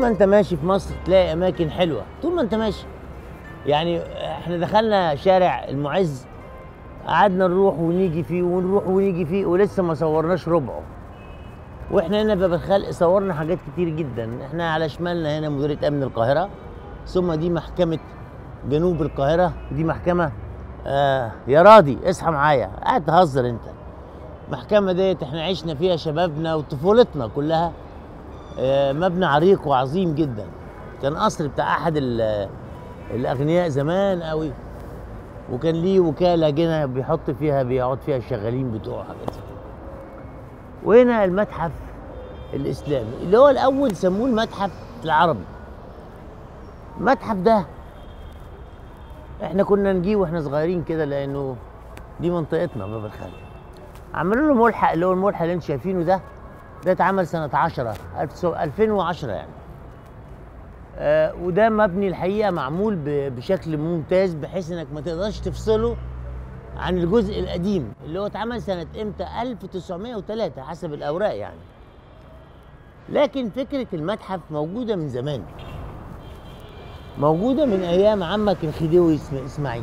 ما انت ماشي في مصر تلاقي اماكن حلوه طول ما انت ماشي يعني احنا دخلنا شارع المعز قعدنا نروح ونيجي فيه ونروح ونيجي فيه ولسه ما صورناش ربعه واحنا هنا باب الخلق صورنا حاجات كتير جدا احنا على شمالنا هنا مديريه امن القاهره ثم دي محكمه جنوب القاهره دي محكمه آه يا راضي اصحى معايا قاعد تهزر انت المحكمه ديت احنا عشنا فيها شبابنا وطفولتنا كلها آه مبنى عريق وعظيم جدا كان قصر بتاع احد ال- الاغنياء زمان قوي وكان ليه وكاله جنة بيحط فيها بيقعد فيها الشغالين بتوعه حاجات زي كده. وهنا المتحف الاسلامي اللي هو الاول سموه المتحف العربي المتحف ده احنا كنا نجيه واحنا صغيرين كده لانه دي منطقتنا باب الخلق عملوا له ملحق اللي هو الملحق اللي انتم شايفينه ده ده اتعمل سنه 10 2010 يعني آه وده مبني الحقيقه معمول ب- بشكل ممتاز بحيث انك ما تقدرش تفصله عن الجزء القديم اللي هو اتعمل سنه امتى 1903 حسب الاوراق يعني لكن فكره المتحف موجوده من زمان موجوده من ايام عمك الخديوي اسم- اسماعيل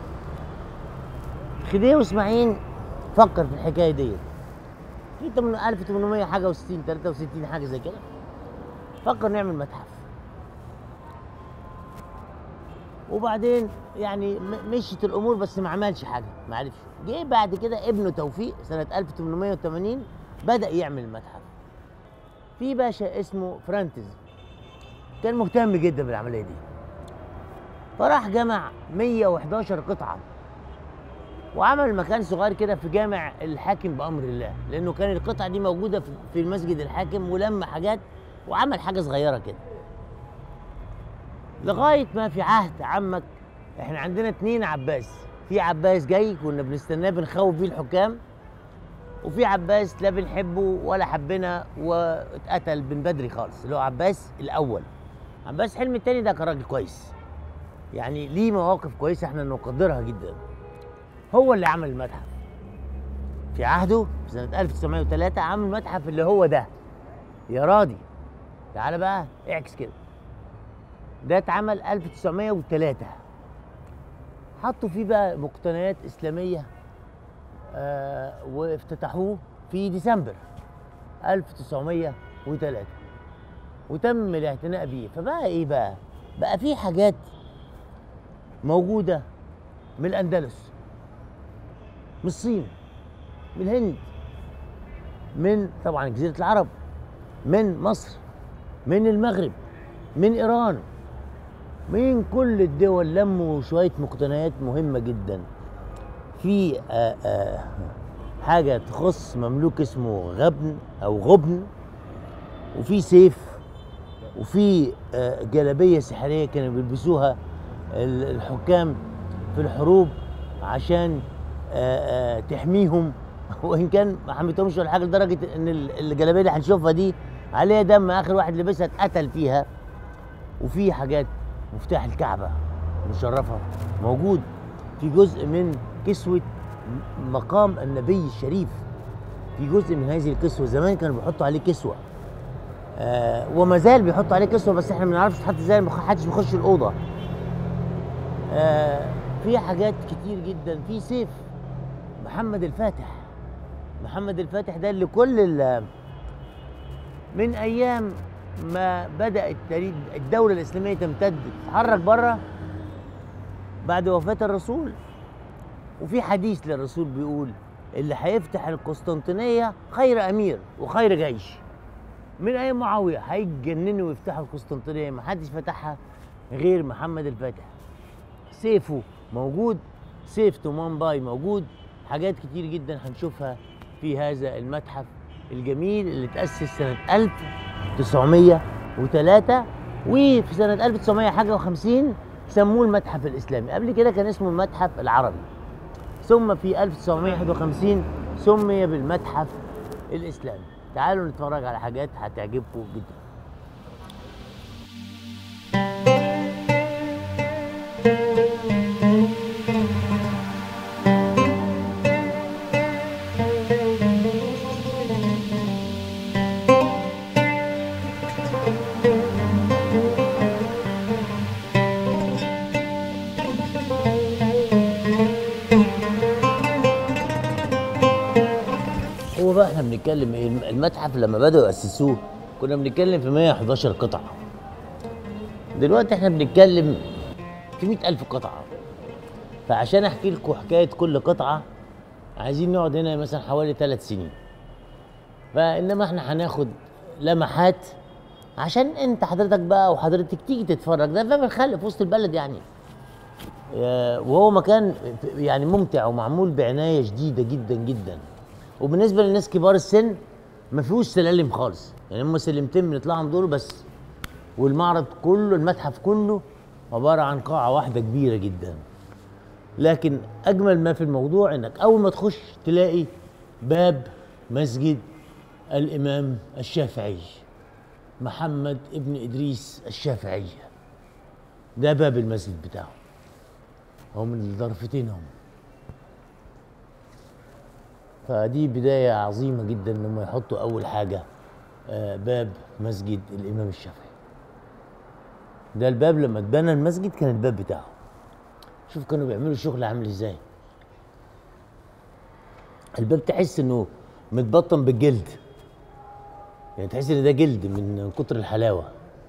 خديوي اسماعيل فكر في الحكايه ديت في تمن- 1800 حاجه و60 63 حاجه زي كده فكر نعمل متحف وبعدين يعني م- مشيت الامور بس ما عملش حاجه ما عرفش جه بعد كده ابنه توفيق سنه 1880 بدا يعمل المتحف في باشا اسمه فرانتز كان مهتم جدا بالعمليه دي فراح جمع 111 قطعه وعمل مكان صغير كده في جامع الحاكم بامر الله لانه كان القطعه دي موجوده في- في المسجد الحاكم ولم حاجات وعمل حاجه صغيره كده لغايه ما في عهد عمك احنا عندنا اتنين عباس في عباس جاي كنا بنستناه بنخوف بيه الحكام وفي عباس لا بنحبه ولا حبنا واتقتل من بدري خالص اللي هو عباس الاول عباس حلمي التاني ده كان راجل كويس يعني ليه مواقف كويسه احنا نقدرها جدا هو اللي عمل المتحف في عهده في سنه 1903 عمل متحف اللي هو ده يا راضي تعالى بقى اعكس كده ده اتعمل 1903 حطوا فيه بقى مقتنيات اسلاميه آه وافتتحوه في ديسمبر 1903 وتم الاعتناء بيه فبقى ايه بقى بقى في حاجات موجوده من الاندلس من الصين من الهند من طبعا جزيره العرب من مصر من المغرب من ايران من كل الدول لموا شويه مقتنيات مهمه جدا في آه آه حاجه تخص مملوك اسمه غبن او غبن وفي سيف وفي آه جلابيه سحريه كانوا بيلبسوها ال- الحكام في الحروب عشان آه آه تحميهم وان كان ما حميتهمش ولا حاجه لدرجه ان ال- الجلابيه اللي هنشوفها دي عليها دم اخر واحد لبسها اتقتل فيها وفي حاجات مفتاح الكعبه مشرفه موجود في جزء من كسوه م- مقام النبي الشريف في جزء من هذه الكسوه زمان كانوا بيحطوا عليه كسوه آه وما زال بيحطوا عليه كسوه بس احنا ما بنعرفش تحط ازاي ما حدش بيخش الاوضه آه في حاجات كتير جدا في سيف محمد الفاتح محمد الفاتح ده اللي كل ال- من ايام ما بدات تريد الدوله الاسلاميه تمتد تتحرك بره بعد وفاه الرسول وفي حديث للرسول بيقول اللي هيفتح القسطنطينيه خير امير وخير جيش من ايام معاويه هيتجننوا ويفتحوا القسطنطينيه ما حدش فتحها غير محمد الفاتح سيفه موجود سيف تومان باي موجود حاجات كتير جدا هنشوفها في هذا المتحف الجميل اللي تأسس سنة 1903 وفي سنة 1900 حاجة و50 سموه المتحف الإسلامي قبل كده كان اسمه المتحف العربي ثم في 1951 سمي بالمتحف الإسلامي تعالوا نتفرج على حاجات هتعجبكم جدا بنتكلم ايه المتحف لما بدأوا يأسسوه كنا بنتكلم في 111 قطعة دلوقتي احنا بنتكلم في 100000 قطعة فعشان احكي لكم حكاية كل قطعة عايزين نقعد هنا مثلا حوالي ثلاث سنين فانما احنا هناخد لمحات عشان انت حضرتك بقى وحضرتك تيجي تتفرج ده باب الخلق في وسط البلد يعني آه، وهو مكان يعني ممتع ومعمول بعنايه شديده جدا جدا وبالنسبه للناس كبار السن ما فيهوش سلالم خالص يعني هم سلمتين بنطلعهم دول بس والمعرض كله المتحف كله عباره عن قاعه واحده كبيره جدا لكن اجمل ما في الموضوع انك اول ما تخش تلاقي باب مسجد الامام الشافعي محمد ابن ادريس الشافعي ده باب المسجد بتاعه هو من الضرفتين هم فدي بداية عظيمة جدا ان هم يحطوا أول حاجة آه، باب مسجد الإمام الشافعي ده الباب لما اتبنى المسجد كان الباب بتاعه شوف كانوا بيعملوا شغل عامل ازاي الباب تحس انه متبطن بالجلد يعني تحس ان ده جلد من كتر الحلاوه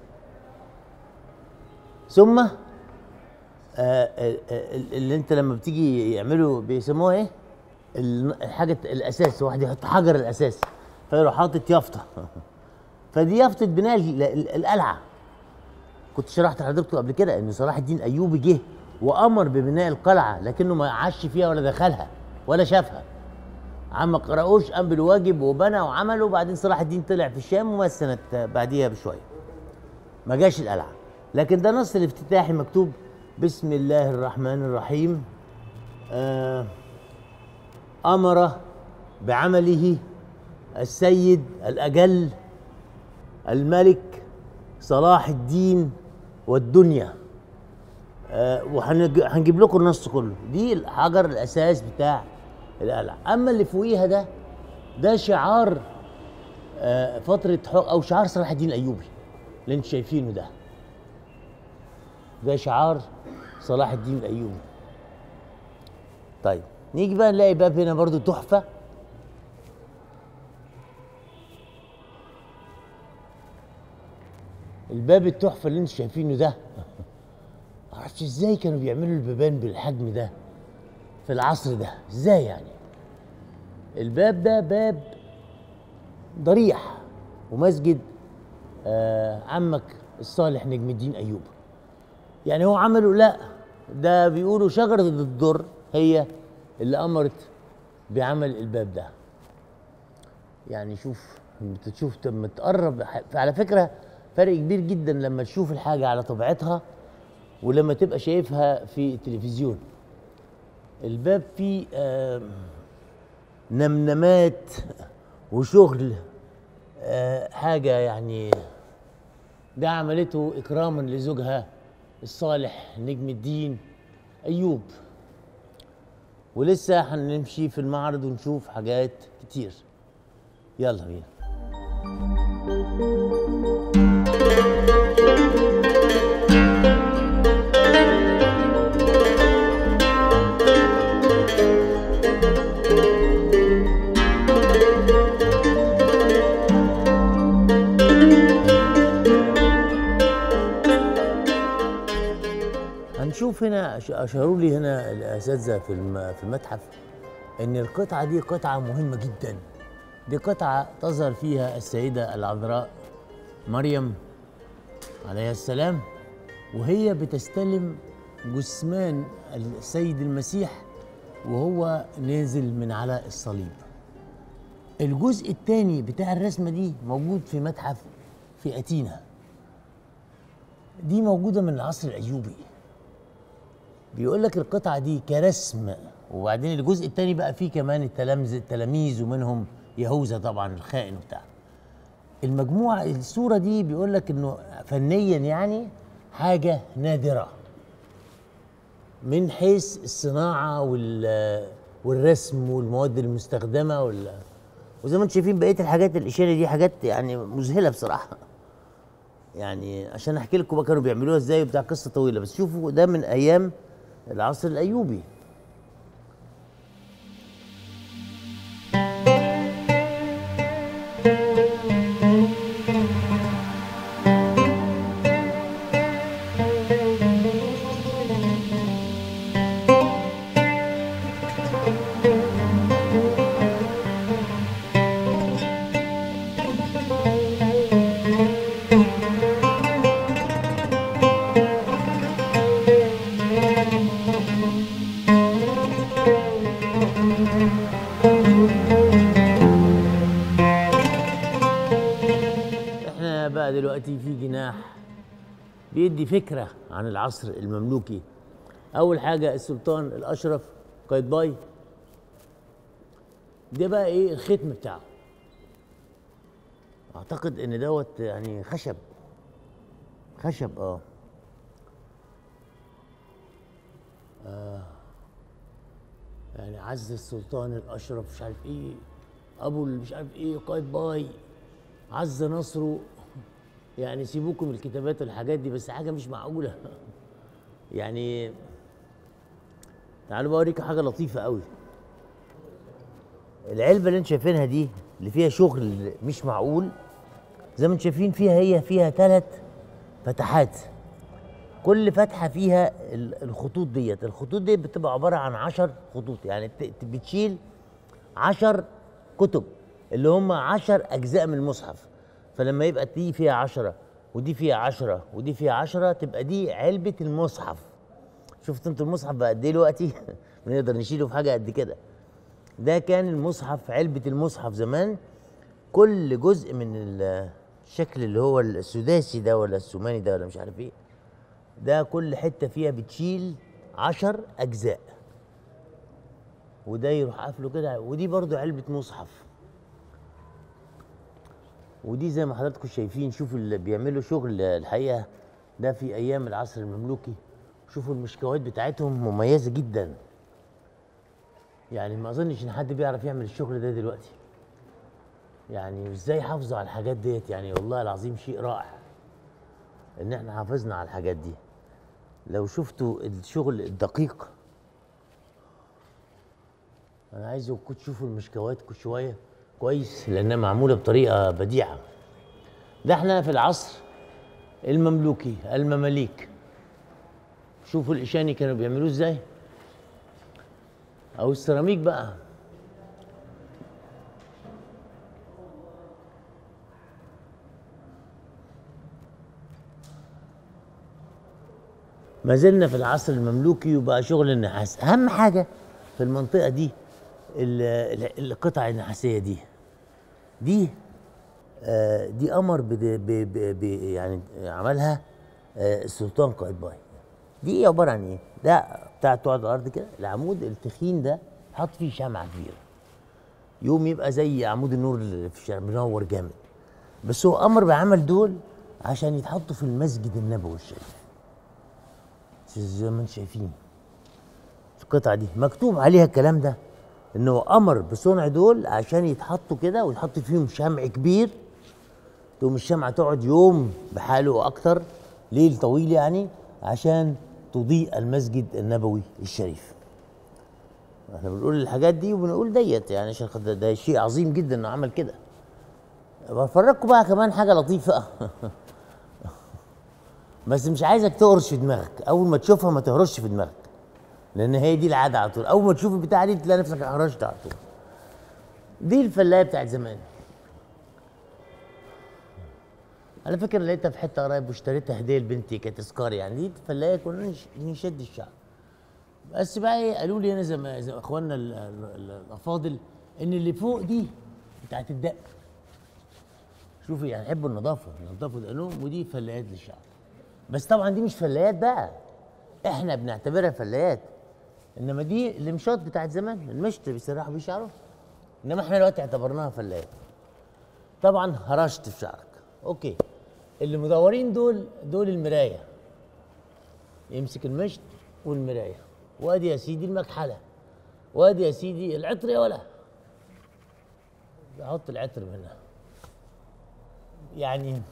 ثم آه، آه، آه، اللي انت لما بتيجي يعملوا بيسموها ايه ال- الحاجه الاساس واحد يحط حجر الاساس فيروح حاطط يافطه فدي يافطه بناء ال- ال- القلعه كنت شرحت لحضرتك قبل كده ان صلاح الدين ايوبي جه وامر ببناء القلعه لكنه ما عاش فيها ولا دخلها ولا شافها عم قرأوش قام بالواجب وبنى وعمله وبعدين صلاح الدين طلع في الشام ومات سنه بعديها بشويه ما جاش القلعه لكن ده نص الافتتاحي مكتوب بسم الله الرحمن الرحيم آه امر بعمله السيد الاجل الملك صلاح الدين والدنيا آه وهنجيب لكم النص كله دي الحجر الاساس بتاع القلعه اما اللي فوقيها ده ده شعار آه فتره حق او شعار صلاح الدين الايوبي اللي انتم شايفينه ده ده شعار صلاح الدين الايوبي طيب نيجي بقى نلاقي باب هنا برضو تحفه الباب التحفه اللي انتم شايفينه ده معرفش ازاي كانوا بيعملوا البيبان بالحجم ده في العصر ده ازاي يعني الباب ده باب ضريح ومسجد آه عمك الصالح نجم الدين ايوب يعني هو عمله لا ده بيقولوا شجره الدر هي اللي امرت بعمل الباب ده يعني شوف بتشوف لما تقرب على فكره فرق كبير جدا لما تشوف الحاجه على طبيعتها ولما تبقى شايفها في التلفزيون الباب فيه آه نمنمات وشغل آه حاجة يعني ده عملته إكراما لزوجها الصالح نجم الدين أيوب ولسه هنمشي في المعرض ونشوف حاجات كتير يلا بينا هنشوف هنا أش- اشاروا لي هنا الاساتذه في الم- في المتحف ان القطعه دي قطعه مهمه جدا دي قطعه تظهر فيها السيده العذراء مريم عليها السلام وهي بتستلم جثمان السيد المسيح وهو نازل من على الصليب الجزء الثاني بتاع الرسمه دي موجود في متحف في اتينا دي موجوده من العصر الايوبي بيقول لك القطعه دي كرسم وبعدين الجزء الثاني بقى فيه كمان التلامذه التلاميذ ومنهم يهوذا طبعا الخائن وبتاع المجموعه الصوره دي بيقول لك انه فنيا يعني حاجه نادره من حيث الصناعه وال والرسم والمواد المستخدمه وال وزي ما انتم شايفين بقيه الحاجات الاشاره دي حاجات يعني مذهله بصراحه يعني عشان احكي لكم بقى كانوا بيعملوها ازاي وبتاع قصه طويله بس شوفوا ده من ايام العصر الايوبي معانا بقى دلوقتي في جناح بيدي فكرة عن العصر المملوكي أول حاجة السلطان الأشرف قايتباي ده بقى إيه الختم بتاعه أعتقد إن دوت يعني خشب خشب آه يعني عز السلطان الاشرف مش عارف ايه ابو اللي مش عارف ايه قايتباي عز نصره يعني سيبوكم من الكتابات والحاجات دي بس حاجه مش معقوله يعني تعالوا بقى اوريكم حاجه لطيفه قوي العلبه اللي انتم شايفينها دي اللي فيها شغل مش معقول زي ما انتم شايفين فيها هي فيها ثلاث فتحات كل فتحه فيها ال- الخطوط ديت الخطوط دي بتبقى عباره عن عشر خطوط يعني ت- ت- بتشيل عشر كتب اللي هم عشر اجزاء من المصحف فلما يبقى دي فيها عشرة ودي فيها عشرة ودي فيها عشرة تبقى دي علبة المصحف شفت انت المصحف بقى قد ايه دلوقتي بنقدر نشيله في حاجة قد كده ده كان المصحف علبة المصحف زمان كل جزء من ال- الشكل اللي هو السداسي ده ولا السوماني ده ولا مش عارف ايه ده كل حته فيها بتشيل عشر اجزاء وده يروح قافله كده ودي برضو علبه مصحف ودي زي ما حضراتكم شايفين شوفوا اللي بيعملوا شغل الحقيقه ده في ايام العصر المملوكي شوفوا المشكوات بتاعتهم مميزه جدا يعني ما اظنش ان حد بيعرف يعمل الشغل ده دلوقتي يعني ازاي حافظوا على الحاجات ديت يعني والله العظيم شيء رائع ان احنا حافظنا على الحاجات دي لو شفتوا الشغل الدقيق انا عايزكم تشوفوا المشكوات شويه كويس لانها معموله بطريقه بديعه ده احنا في العصر المملوكي المماليك شوفوا الاشاني كانوا بيعملوه ازاي او السيراميك بقى ما زلنا في العصر المملوكي وبقى شغل النحاس اهم حاجه في المنطقه دي ال- ال- القطع النحاسيه دي دي آه، دي قمر بد- ب- ب- ب- يعني عملها آه، السلطان قايتباي دي ايه عباره عن ايه ده بتاع تقعد على الارض كده العمود التخين ده حط فيه شمعه كبيره يوم يبقى زي عمود النور اللي في الشارع منور جامد بس هو امر بعمل دول عشان يتحطوا في المسجد النبوي الشريف زي ما انتم شايفين القطعه دي مكتوب عليها الكلام ده انه امر بصنع دول عشان يتحطوا كده ويتحط فيهم شمع كبير تقوم الشمعة تقعد يوم بحاله واكتر ليل طويل يعني عشان تضيء المسجد النبوي الشريف احنا بنقول الحاجات دي وبنقول ديت يعني عشان خد- ده شيء عظيم جدا انه عمل كده بفرجكم بقى كمان حاجه لطيفه بس مش عايزك تهرش في دماغك اول ما تشوفها ما تهرش في دماغك لان هي دي العاده على طول اول ما تشوف البتاعه دي تلاقي نفسك هرشت على طول دي الفلايه بتاعت زمان على فكره لقيتها في حته قريب واشتريتها هديه لبنتي كتذكار يعني دي فلايه كنا نش- نشد الشعر بس بقى ايه قالوا لي انا زي ما زي ما اخواننا ال- ال- ال- الافاضل ان اللي فوق دي بتاعت الدق شوفي يعني يحبوا النظافه ينظفوا دقنهم ودي فلايات للشعر بس طبعا دي مش فلايات بقى احنا بنعتبرها فلايات انما دي المشاط بتاعت زمان المشط بيسرحوا بيه شعره انما احنا دلوقتي اعتبرناها فلايات طبعا هرشت في شعرك اوكي اللي مدورين دول دول المرايه يمسك المشط والمرايه وادي يا سيدي المكحله وادي يا سيدي العطر يا ولا احط العطر منها يعني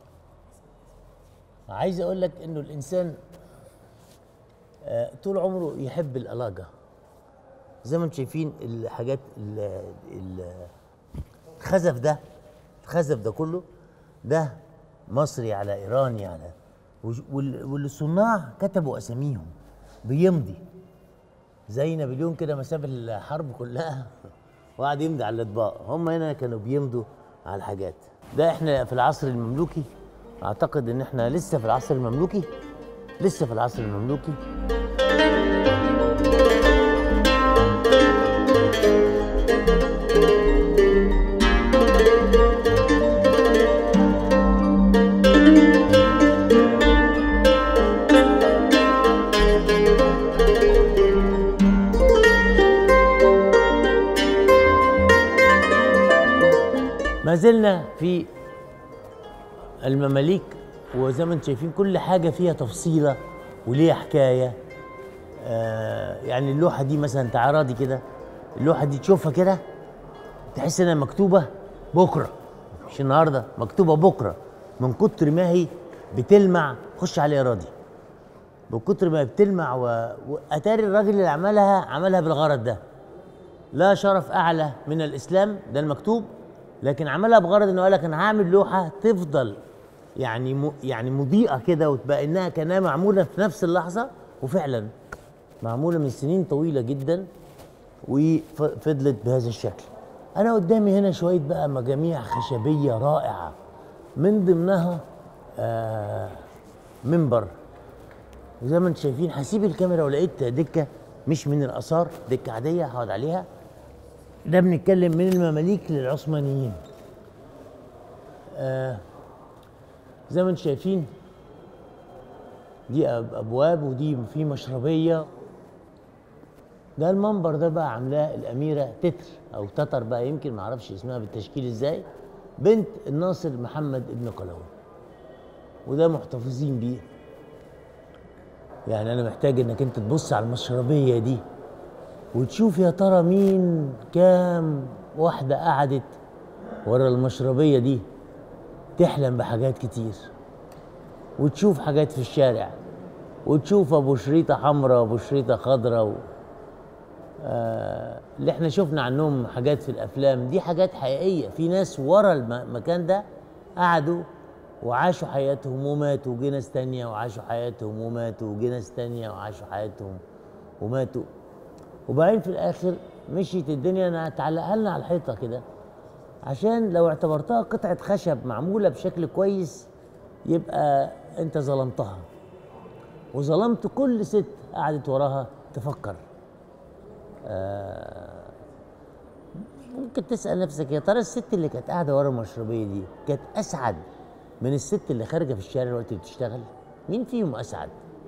عايز اقول لك انه الانسان آه، طول عمره يحب الألاجة زي ما انتم شايفين الحاجات ال- ال- الخزف ده الخزف ده كله ده مصري على ايراني على وج- وال- والصناع كتبوا اساميهم بيمضي زي نابليون كده ما ساب الحرب كلها وقعد يمضي على الاطباق هم هنا كانوا بيمضوا على الحاجات ده احنا في العصر المملوكي اعتقد ان احنا لسه في العصر المملوكي لسه في العصر المملوكي هنا في المماليك وزي ما انتم شايفين كل حاجه فيها تفصيله وليها حكايه آه يعني اللوحه دي مثلا تعالى راضي كده اللوحه دي تشوفها كده تحس انها مكتوبه بكره مش النهارده مكتوبه بكره من كتر ما هي بتلمع خش عليها راضي من كتر ما بتلمع و... واتاري الراجل اللي عملها عملها بالغرض ده لا شرف اعلى من الاسلام ده المكتوب لكن عملها بغرض انه قال لك انا هعمل لوحه تفضل يعني م... يعني مضيئه كده وتبقى انها كانها معموله في نفس اللحظه وفعلا معموله من سنين طويله جدا وفضلت بهذا الشكل انا قدامي هنا شويه بقى مجاميع خشبيه رائعه من ضمنها آه منبر وزي ما انتم شايفين هسيب الكاميرا ولقيت دكه مش من الاثار دكه عاديه هقعد عليها ده بنتكلم من المماليك للعثمانيين آه زي ما انتم شايفين دي أب- ابواب ودي في مشربيه ده المنبر ده بقى عاملاه الاميره تتر او تتر بقى يمكن ما اعرفش اسمها بالتشكيل ازاي بنت الناصر محمد ابن قلاوون وده محتفظين بيه يعني انا محتاج انك انت تبص على المشربيه دي وتشوف يا ترى مين كام واحده قعدت ورا المشربيه دي تحلم بحاجات كتير وتشوف حاجات في الشارع وتشوف ابو شريطه حمراء وابو شريطه خضراء و... آه اللي احنا شفنا عنهم حاجات في الافلام دي حاجات حقيقيه في ناس ورا الم- المكان ده قعدوا وعاشوا حياتهم وماتوا وجي ناس تانية وعاشوا حياتهم وماتوا وجي ناس تانية وعاشوا حياتهم وماتوا وبعدين في الاخر مشيت الدنيا انا تعلقها لنا على الحيطه كده عشان لو اعتبرتها قطعه خشب معموله بشكل كويس يبقى انت ظلمتها وظلمت كل ست قعدت وراها تفكر آه ممكن تسال نفسك يا ترى الست اللي كانت قاعده ورا المشربيه دي كانت اسعد من الست اللي خارجه في الشارع دلوقتي بتشتغل مين فيهم اسعد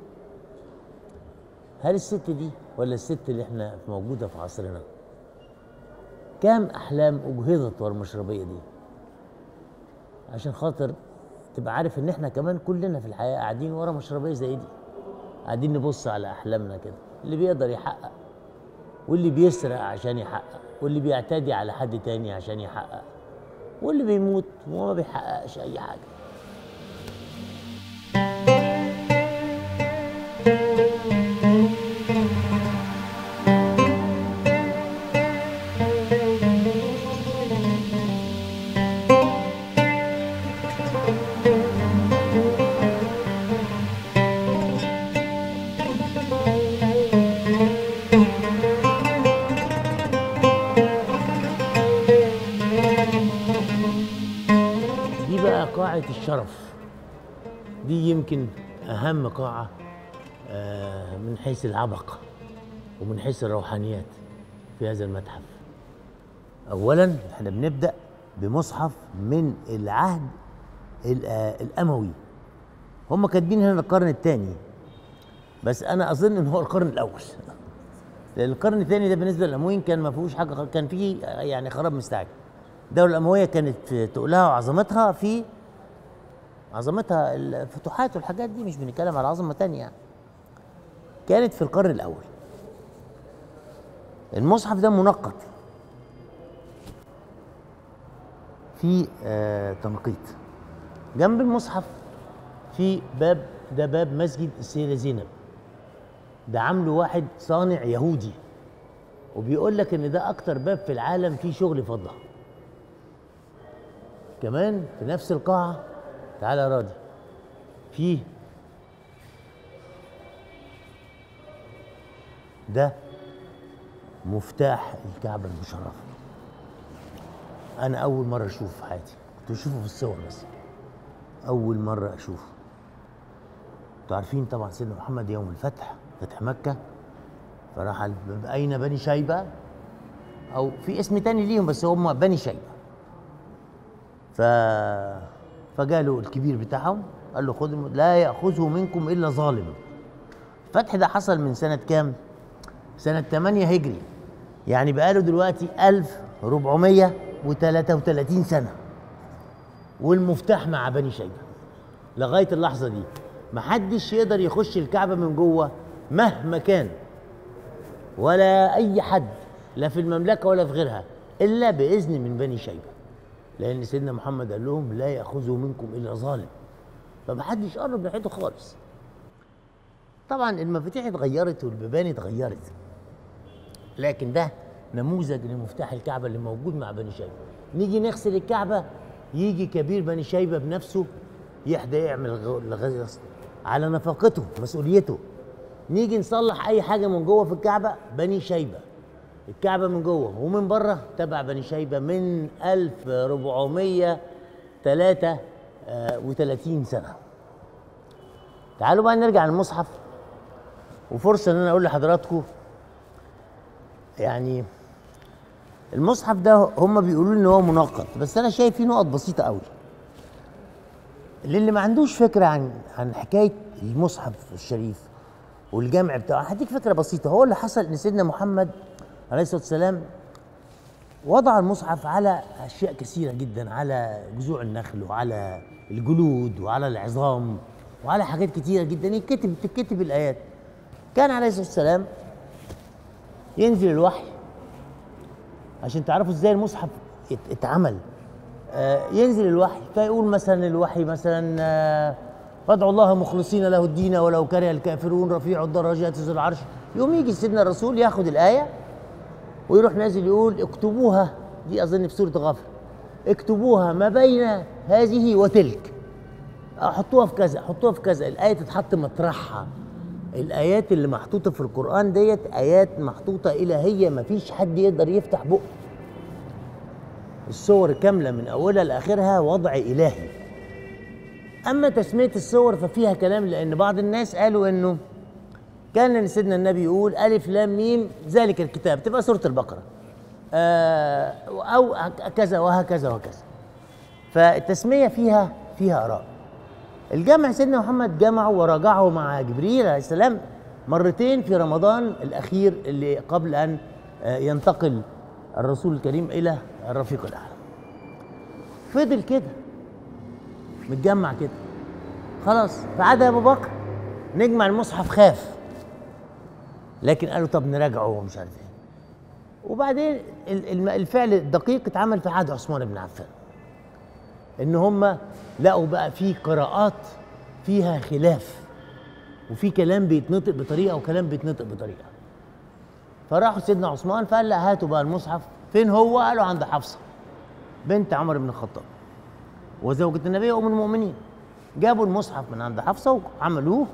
هل الست دي ولا الست اللي احنا موجوده في عصرنا كام احلام اجهضت ورا المشربيه دي عشان خاطر تبقى عارف ان احنا كمان كلنا في الحياه قاعدين ورا مشربيه زي دي قاعدين نبص على احلامنا كده اللي بيقدر يحقق واللي بيسرق عشان يحقق واللي بيعتدي على حد تاني عشان يحقق واللي بيموت وما بيحققش اي حاجه دي بقى قاعة الشرف دي يمكن أهم قاعة آه، من حيث العبق ومن حيث الروحانيات في هذا المتحف أولا احنا بنبدأ بمصحف من العهد ال- آه، الأموي هم كاتبين هنا القرن الثاني بس أنا أظن إن هو القرن الأول لأن القرن الثاني ده بالنسبة للأمويين كان ما فيهوش حاجة كان فيه آه، يعني خراب مستعجل الدولة الأموية كانت تقولها وعظمتها في عظمتها الفتوحات والحاجات دي مش بنتكلم على عظمة تانية يعني. كانت في القرن الأول المصحف ده منقط في آه تنقيط جنب المصحف في باب ده باب مسجد السيدة زينب ده عامله واحد صانع يهودي وبيقول لك ان ده اكتر باب في العالم فيه شغل فضه كمان في نفس القاعة تعالى يا راضي فيه ده مفتاح الكعبة المشرفة أنا أول مرة أشوفه في حياتي كنت بشوفه في الصور بس أول مرة أشوفه أنتوا عارفين طبعا سيدنا محمد يوم الفتح فتح مكة فراح على أين بني شيبة أو في اسم تاني ليهم بس هم بني شيبة ف فجاله الكبير بتاعهم قال له خذ لا ياخذه منكم الا ظالم الفتح ده حصل من سنه كام سنه 8 هجري يعني بقاله دلوقتي 1433 سنه والمفتاح مع بني شيبه لغايه اللحظه دي محدش يقدر يخش الكعبه من جوه مهما كان ولا اي حد لا في المملكه ولا في غيرها الا باذن من بني شيبه لان سيدنا محمد قال لهم لا ياخذه منكم الا ظالم فمحدش قرب ناحيته خالص طبعا المفاتيح اتغيرت والبيبان اتغيرت لكن ده نموذج لمفتاح الكعبه اللي موجود مع بني شيبه نيجي نغسل الكعبه يجي كبير بني شيبه بنفسه يحدى يعمل غ- الغسل على نفقته مسؤوليته نيجي نصلح اي حاجه من جوه في الكعبه بني شيبه الكعبه من جوه ومن بره تبع بني شيبه من 1433 سنه تعالوا بقى نرجع للمصحف وفرصه ان انا اقول لحضراتكم يعني المصحف ده هم بيقولوا لي ان هو منقط بس انا شايف فيه نقط بسيطه قوي للي ما عندوش فكره عن عن حكايه المصحف الشريف والجمع بتاعه هديك فكره بسيطه هو اللي حصل ان سيدنا محمد عليه الصلاه والسلام وضع المصحف على اشياء كثيره جدا على جذوع النخل وعلى الجلود وعلى العظام وعلى حاجات كثيره جدا يتكتب تتكتب الايات كان عليه الصلاه والسلام ينزل الوحي عشان تعرفوا ازاي المصحف ات- اتعمل آه، ينزل الوحي فيقول مثلا الوحي مثلا آه، فادعوا الله مخلصين له الدين ولو كره الكافرون رفيع الدرجات ذو العرش يوم يجي سيدنا الرسول ياخد الايه ويروح نازل يقول اكتبوها دي اظن في سوره غافر اكتبوها ما بين هذه وتلك حطوها في كذا حطوها في كذا الايه تتحط مطرحها الايات اللي محطوطه في القران ديت ايات محطوطه الهيه ما فيش حد يقدر يفتح بقه الصور كامله من اولها لاخرها وضع الهي اما تسميه الصور ففيها كلام لان بعض الناس قالوا انه كان سيدنا النبي يقول الف لام ميم ذلك الكتاب تبقى سوره البقره آه او كذا وهكذا وكذا فالتسميه فيها فيها اراء الجمع سيدنا محمد جمعه وراجعه مع جبريل عليه السلام مرتين في رمضان الاخير اللي قبل ان آه، ينتقل الرسول الكريم الى الرفيق الاعلى فضل كده متجمع كده خلاص فعاد ابو بكر نجمع المصحف خاف لكن قالوا طب نراجعه ومش عارف ايه وبعدين ال- الم- الفعل الدقيق اتعمل في عهد عثمان بن عفان ان هم لقوا بقى في قراءات فيها خلاف وفي كلام بيتنطق بطريقه وكلام بيتنطق بطريقه فراحوا سيدنا عثمان فقال لا هاتوا بقى المصحف فين هو قالوا عند حفصه بنت عمر بن الخطاب وزوجة النبي ام المؤمنين جابوا المصحف من عند حفصه وعملوه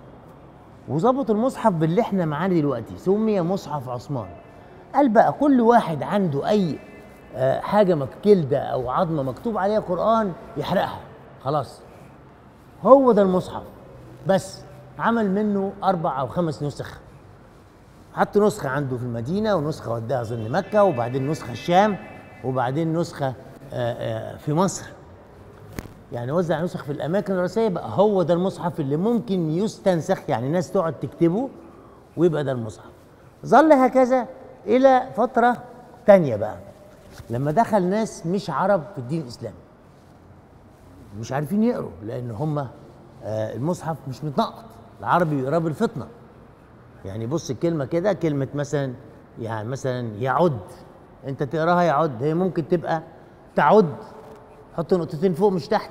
وظبطوا المصحف باللي احنا معانا دلوقتي سمي مصحف عثمان قال بقى كل واحد عنده اي آه، حاجه مك- جلده او عظمه مكتوب عليها قران يحرقها خلاص هو ده المصحف بس عمل منه اربع او خمس نسخ حط نسخه عنده في المدينه ونسخه وداها اظن مكه وبعدين نسخه الشام وبعدين نسخه آه، آه، في مصر يعني وزع نسخ في الاماكن الرئيسيه بقى هو ده المصحف اللي ممكن يستنسخ يعني ناس تقعد تكتبه ويبقى ده المصحف ظل هكذا الى فتره تانية بقى لما دخل ناس مش عرب في الدين الاسلامي مش عارفين يقروا لان هم آه، المصحف مش متنقط العربي بيقرا بالفطنه يعني بص الكلمه كده كلمه مثلا يعني مثلا يعد انت تقراها يعد هي ممكن تبقى تعد حط نقطتين فوق مش تحت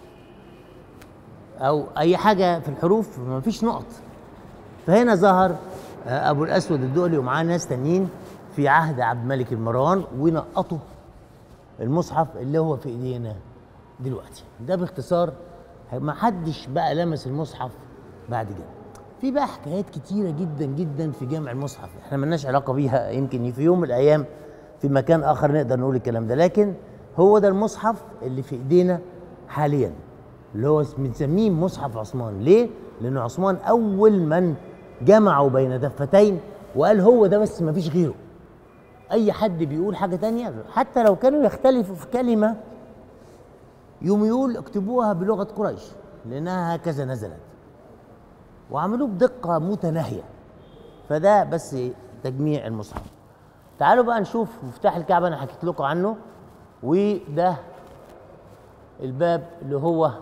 او اي حاجه في الحروف ما فيش نقط فهنا ظهر آه، ابو الاسود الدؤلي ومعاه ناس تانيين في عهد عبد الملك المروان ونقطوا المصحف اللي هو في ايدينا دلوقتي ده باختصار ما حدش بقى لمس المصحف بعد كده في بقى حكايات كتيرة جدا جدا في جمع المصحف احنا ملناش علاقة بيها يمكن في يوم من الأيام في مكان آخر نقدر نقول الكلام ده لكن هو ده المصحف اللي في إيدينا حاليا اللي هو بنسميه مصحف عثمان ليه؟ لأن عثمان أول من جمعوا بين دفتين وقال هو ده بس ما فيش غيره أي حد بيقول حاجة تانية حتى لو كانوا يختلفوا في كلمة يوم يقول اكتبوها بلغة قريش لأنها هكذا نزلت وعملوه بدقة متناهية فده بس تجميع المصحف تعالوا بقى نشوف مفتاح الكعبة أنا حكيت لكم عنه وده الباب اللي هو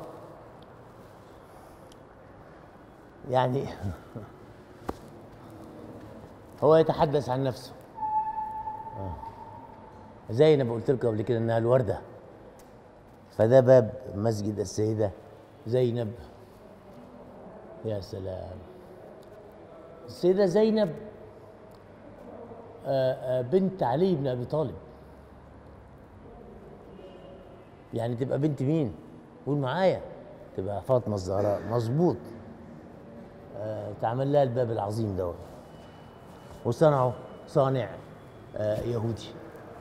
يعني هو يتحدث عن نفسه آه. زي ما قلت لكم قبل كده انها الورده فده باب مسجد السيده زينب يا سلام السيده زينب آه، آه، بنت علي بن ابي طالب يعني تبقى بنت مين قول معايا تبقى فاطمه الزهراء مظبوط آه، تعمل لها الباب العظيم دوت وصنعه صانع آه، يهودي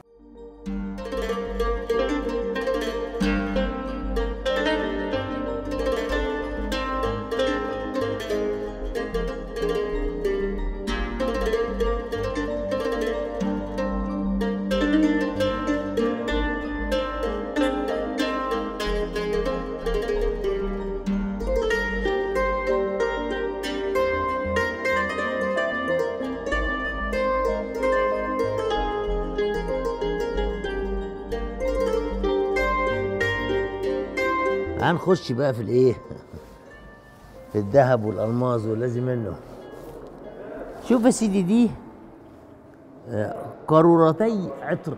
هنخش بقى في الايه في الذهب والالماظ واللازم منه شوف يا سيدي دي آه، قارورتي عطر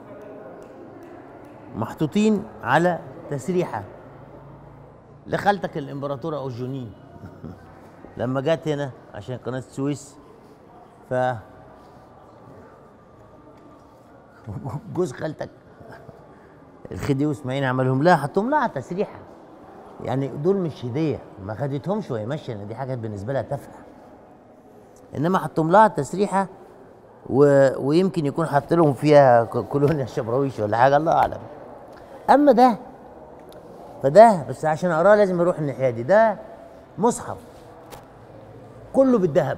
محطوطين على تسريحه لخالتك الامبراطوره اوجونين لما جت هنا عشان قناه السويس ف جوز خالتك الخديوي اسماعيل عملهم لها حطهم لها على تسريحه يعني دول مش هديه ما خدتهمش وهي ماشيه ان دي حاجه بالنسبه لها تافهه انما حطهم لها على تسريحه و... ويمكن يكون حط لهم فيها ك- كولونيا شبراويش ولا حاجه الله اعلم اما ده فده بس عشان اقراه لازم اروح الناحيه دي ده مصحف كله بالذهب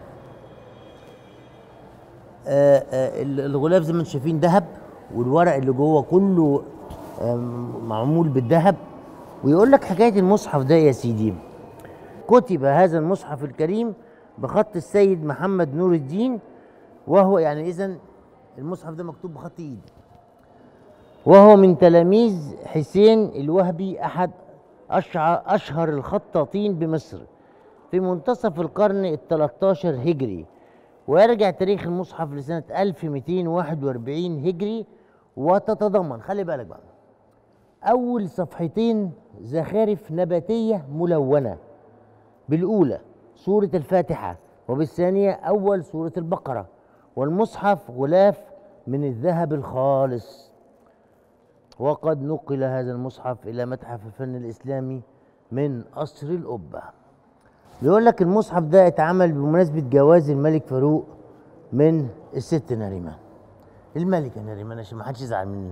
آه، آه، ال- الغلاف زي ما انتم شايفين ذهب والورق اللي جوه كله آم، معمول بالذهب ويقول لك حكايه المصحف ده يا سيدي كتب هذا المصحف الكريم بخط السيد محمد نور الدين وهو يعني اذا المصحف ده مكتوب بخط ايدي وهو من تلاميذ حسين الوهبي احد أشع- اشهر الخطاطين بمصر في منتصف القرن ال 13 هجري ويرجع تاريخ المصحف لسنة 1241 هجري وتتضمن خلي بالك بقى أول صفحتين زخارف نباتية ملونة بالأولى سورة الفاتحة وبالثانية أول سورة البقرة والمصحف غلاف من الذهب الخالص وقد نقل هذا المصحف إلى متحف الفن الإسلامي من قصر القبة بيقول لك المصحف ده اتعمل بمناسبة جواز الملك فاروق من الست نريمان الملكة نريمان عشان ما حدش يزعل مننا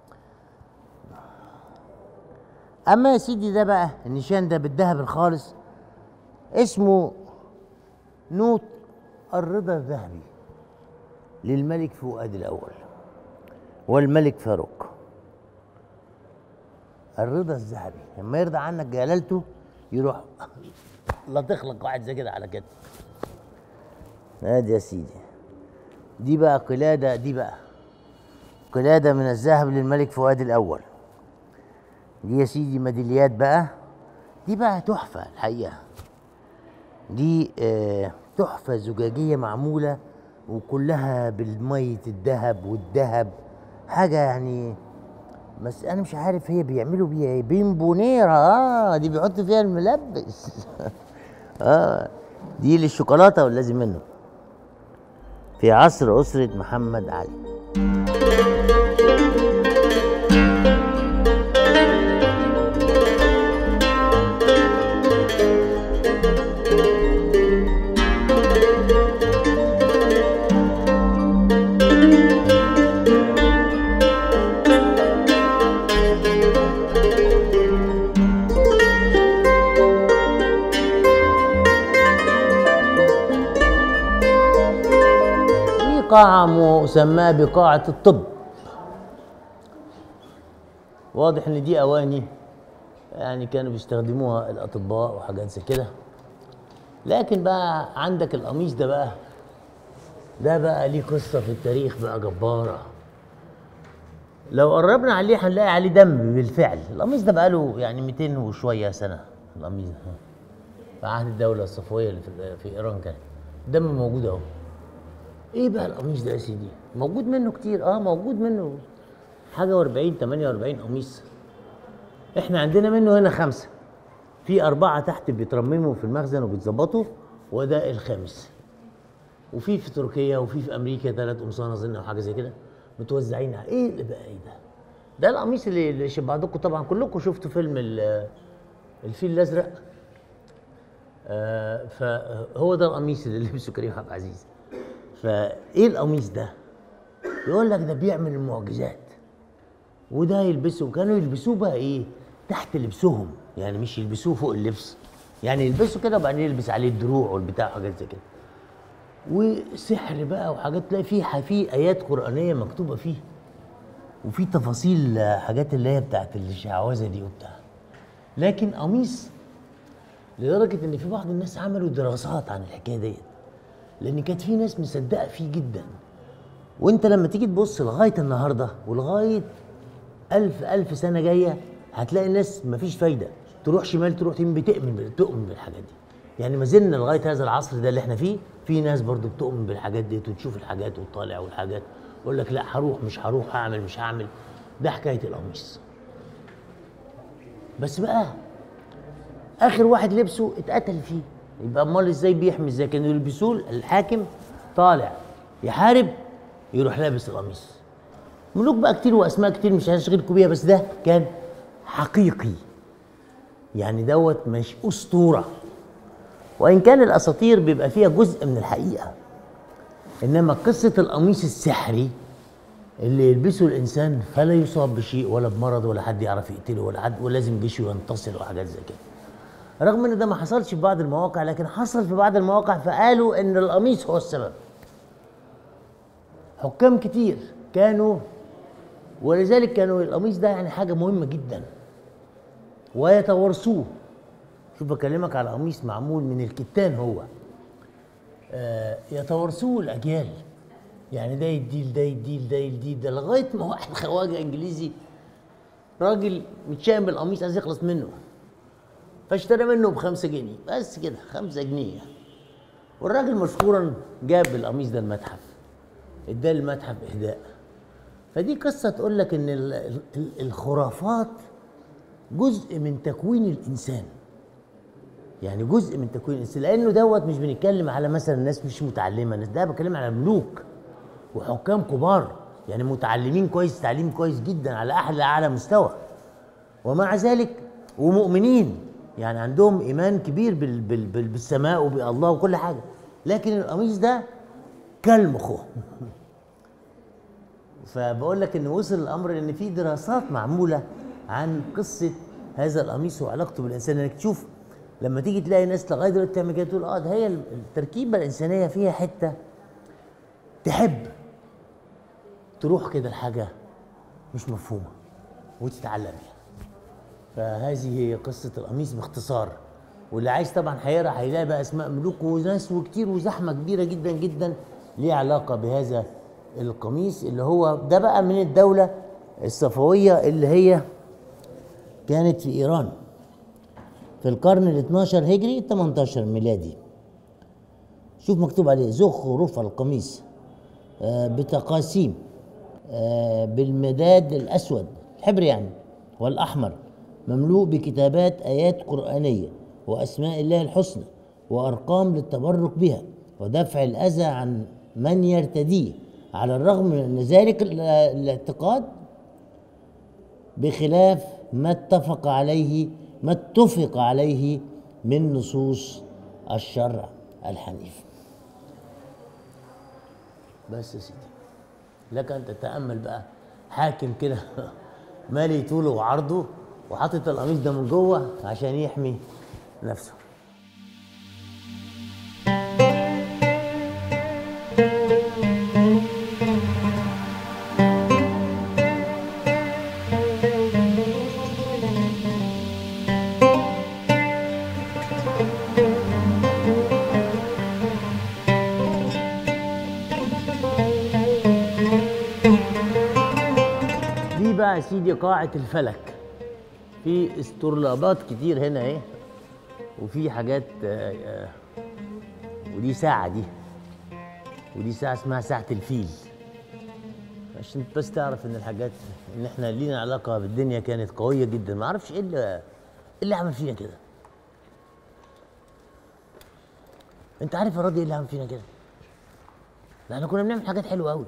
اما يا سيدي ده بقى النشان ده بالذهب الخالص اسمه نوت الرضا الذهبي للملك فؤاد الاول والملك فاروق الرضا الذهبي لما يرضى عنك جلالته يروح لطخ لك واحد زي كده على كده ادي يا سيدي دي بقى قلاده دي بقى قلاده من الذهب للملك فؤاد الاول دي يا سيدي ميداليات بقى دي بقى تحفه الحقيقه دي آه، تحفه زجاجيه معموله وكلها بالمية الذهب والذهب حاجه يعني بس انا مش عارف هي بيعملوا بيها ايه بيمبونيرا اه دي بيحطوا فيها الملبس اه دي للشوكولاته واللازم منه في عصر اسره محمد علي في قاعة مسماة بقاعة الطب واضح ان دي اواني يعني كانوا بيستخدموها الاطباء وحاجات زي كده لكن بقى عندك القميص ده بقى ده بقى ليه قصة في التاريخ بقى جبارة لو قربنا عليه هنلاقي عليه دم بالفعل القميص ده بقاله يعني 200 وشويه سنه القميص ده في عهد الدوله الصفويه اللي في, في ايران كان دم موجود اهو ايه بقى القميص ده يا سيدي موجود منه كتير اه موجود منه حاجه و40 48 قميص احنا عندنا منه هنا خمسه في اربعه تحت بيترمموا في المخزن وبيتظبطوا وده الخامس وفي في تركيا وفي في امريكا ثلاث قمصان اظن او حاجه زي كده متوزعين على ايه اللي بقى ايه ده؟ ده القميص اللي, اللي شب- بعضكم طبعا كلكم شفتوا فيلم ال- الفيل الازرق آه فهو ده القميص اللي لبسه كريم عبد العزيز فايه القميص ده؟ يقول لك ده بيعمل المعجزات وده يلبسه كانوا يلبسوه بقى ايه؟ تحت لبسهم يعني مش يلبسوه فوق اللبس يعني يلبسوا كده وبعدين يلبس عليه الدروع والبتاع وحاجات زي كده وسحر بقى وحاجات تلاقي فيه في ايات قرانيه مكتوبه فيه وفي تفاصيل آه، حاجات اللي هي بتاعت الشعوذه دي وبتاع لكن قميص لدرجه ان في بعض الناس عملوا دراسات عن الحكايه ديت لان كانت في ناس مصدقه فيه جدا وانت لما تيجي تبص لغايه النهارده ولغايه ألف ألف سنة جاية هتلاقي الناس مفيش فايدة تروح شمال تروح يمين بتؤمن بتؤمن بالحاجات دي يعني ما زلنا لغاية هذا العصر ده اللي احنا فيه في ناس برضو بتؤمن بالحاجات دي وتشوف الحاجات وتطالع والحاجات يقول لك لا هروح مش هروح هعمل مش هعمل ده حكاية القميص بس بقى اخر واحد لبسه اتقتل فيه يبقى امال ازاي بيحمي ازاي كانوا يلبسوه الحاكم طالع يحارب يروح لابس القميص ملوك بقى كتير واسماء كتير مش هشغلكم بيها بس ده كان حقيقي يعني دوت مش اسطوره وان كان الاساطير بيبقى فيها جزء من الحقيقه انما قصه القميص السحري اللي يلبسه الانسان فلا يصاب بشيء ولا بمرض ولا حد يعرف يقتله ولا حد ولازم جيشه ينتصر وحاجات زي كده رغم ان ده ما حصلش في بعض المواقع لكن حصل في بعض المواقع فقالوا ان القميص هو السبب حكام كتير كانوا ولذلك كانوا القميص ده يعني حاجه مهمه جدا ويتوارثوه شوف بكلمك على قميص معمول من الكتان هو آه يتوارثوه الاجيال يعني ده يديل ده يديل ده يديل ده لغايه ما واحد خواجه انجليزي راجل متشائم بالقميص عايز يخلص منه فاشترى منه بخمسة جنيه بس كده خمسة جنيه والراجل مشكورا جاب القميص ده المتحف اداه المتحف اهداء فدي قصة تقول لك ان ال- ال- الخرافات جزء من تكوين الانسان يعني جزء من تكوين الانسان لانه دوت مش بنتكلم على مثلا ناس مش متعلمه ناس ده بتكلم على ملوك وحكام كبار يعني متعلمين كويس تعليم كويس جدا على احلى اعلى مستوى ومع ذلك ومؤمنين يعني عندهم ايمان كبير بال بال بال بالسماء وبالله وكل حاجه لكن القميص ده كالمخه فبقول لك ان وصل الامر ان في دراسات معموله عن قصه هذا القميص وعلاقته بالانسان انك تشوف لما تيجي تلاقي ناس لغايه دلوقتي تعمل كده تقول اه ده هي التركيبه الانسانيه فيها حته تحب تروح كده لحاجه مش مفهومه وتتعلق بيها فهذه هي قصه القميص باختصار واللي عايز طبعا هيقرا هيلاقي بقى اسماء ملوك وناس وكتير وزحمه كبيره جدا جدا ليه علاقه بهذا القميص اللي هو ده بقى من الدوله الصفويه اللي هي كانت في ايران في القرن ال 12 هجري 18 ميلادي شوف مكتوب عليه زخرف القميص آه، بتقاسيم آه، بالمداد الأسود الحبر يعني والأحمر مملوء بكتابات آيات قرآنية وأسماء الله الحسنى وأرقام للتبرك بها ودفع الأذى عن من يرتديه على الرغم من أن ذلك ال- الاعتقاد بخلاف ما اتفق عليه ما اتفق عليه من نصوص الشرع الحنيف بس يا سيدي لك ان تتامل بقى حاكم كده مالي طوله وعرضه وحاطط القميص ده من جوه عشان يحمي نفسه دي بقى يا سيدي قاعة الفلك في استرلابات كتير هنا اهي وفي حاجات آه، آه، ودي ساعة دي ودي ساعة اسمها ساعة الفيل عشان بس تعرف ان الحاجات ان احنا لينا علاقة بالدنيا كانت قوية جدا ما اعرفش ايه اللي ايه اللي عمل فينا كده انت عارف يا راضي ايه اللي عمل فينا كده ده احنا كنا بنعمل حاجات حلوة قوي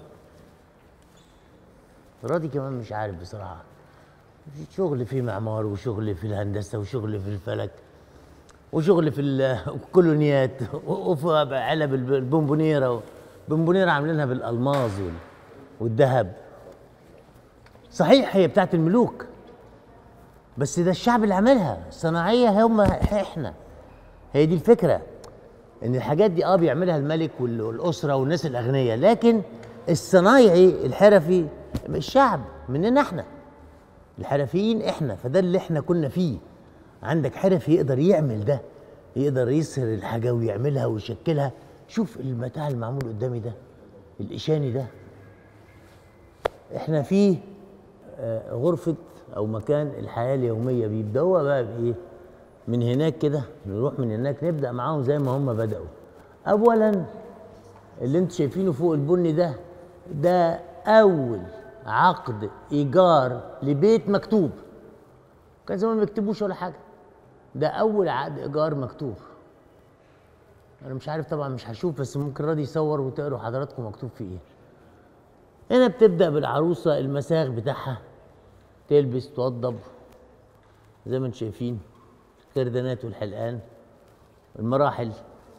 راضي كمان مش عارف بصراحة في شغل في معمار وشغل في الهندسة وشغل في الفلك وشغل في الكولونيات وفي علب الب- البونبونيرة البونبونيرة عاملينها بالألماظ وال- والذهب صحيح هي بتاعت الملوك بس ده الشعب اللي عملها الصناعية هم احنا هي دي الفكرة ان الحاجات دي اه بيعملها الملك وال- والاسره والناس الاغنياء لكن الصنايعي الحرفي الشعب مننا احنا الحرفيين احنا فده اللي احنا كنا فيه عندك حرفي يقدر يعمل ده يقدر يسهر الحاجه ويعملها ويشكلها شوف المتاع المعمول قدامي ده الاشاني ده احنا فيه آه، غرفة أو مكان الحياة اليومية بيبدأوها بقى بإيه؟ من هناك كده نروح من هناك نبدأ معاهم زي ما هم بدأوا. أولاً اللي أنتوا شايفينه فوق البني ده ده أول عقد إيجار لبيت مكتوب. كان زمان ما بيكتبوش ولا حاجة. ده أول عقد إيجار مكتوب. أنا مش عارف طبعًا مش هشوف بس ممكن راضي يصور وتقروا حضراتكم مكتوب فيه إيه. هنا بتبدأ بالعروسة المساغ بتاعها تلبس توضب زي ما انتم شايفين الكردانات والحلقان المراحل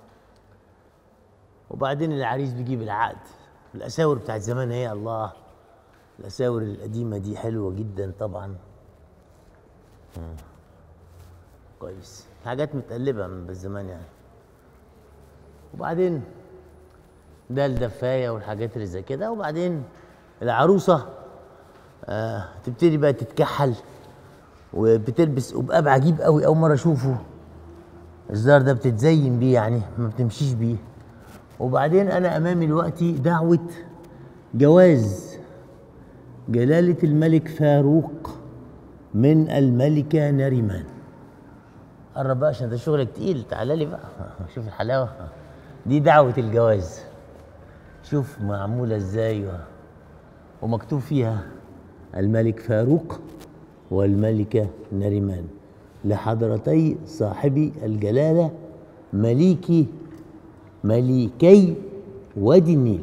وبعدين العريس بيجيب العقد الأساور بتاعت زمان هي الله الأساور القديمة دي حلوة جدا طبعا مم. كويس حاجات متقلبة من بالزمان يعني وبعدين ده الدفايه والحاجات اللي زي كده وبعدين العروسه آه تبتدي بقى تتكحل وبتلبس قبقاب عجيب قوي اول مره اشوفه الزار ده بتتزين بيه يعني ما بتمشيش بيه وبعدين انا امامي دلوقتي دعوه جواز جلاله الملك فاروق من الملكه نريمان قرب بقى عشان ده شغلك تقيل تعالى لي بقى شوف الحلاوه دي دعوه الجواز شوف معمولة ازاي و- ومكتوب فيها الملك فاروق والملكة نريمان لحضرتي صاحبي الجلالة مليكي مليكي وادي النيل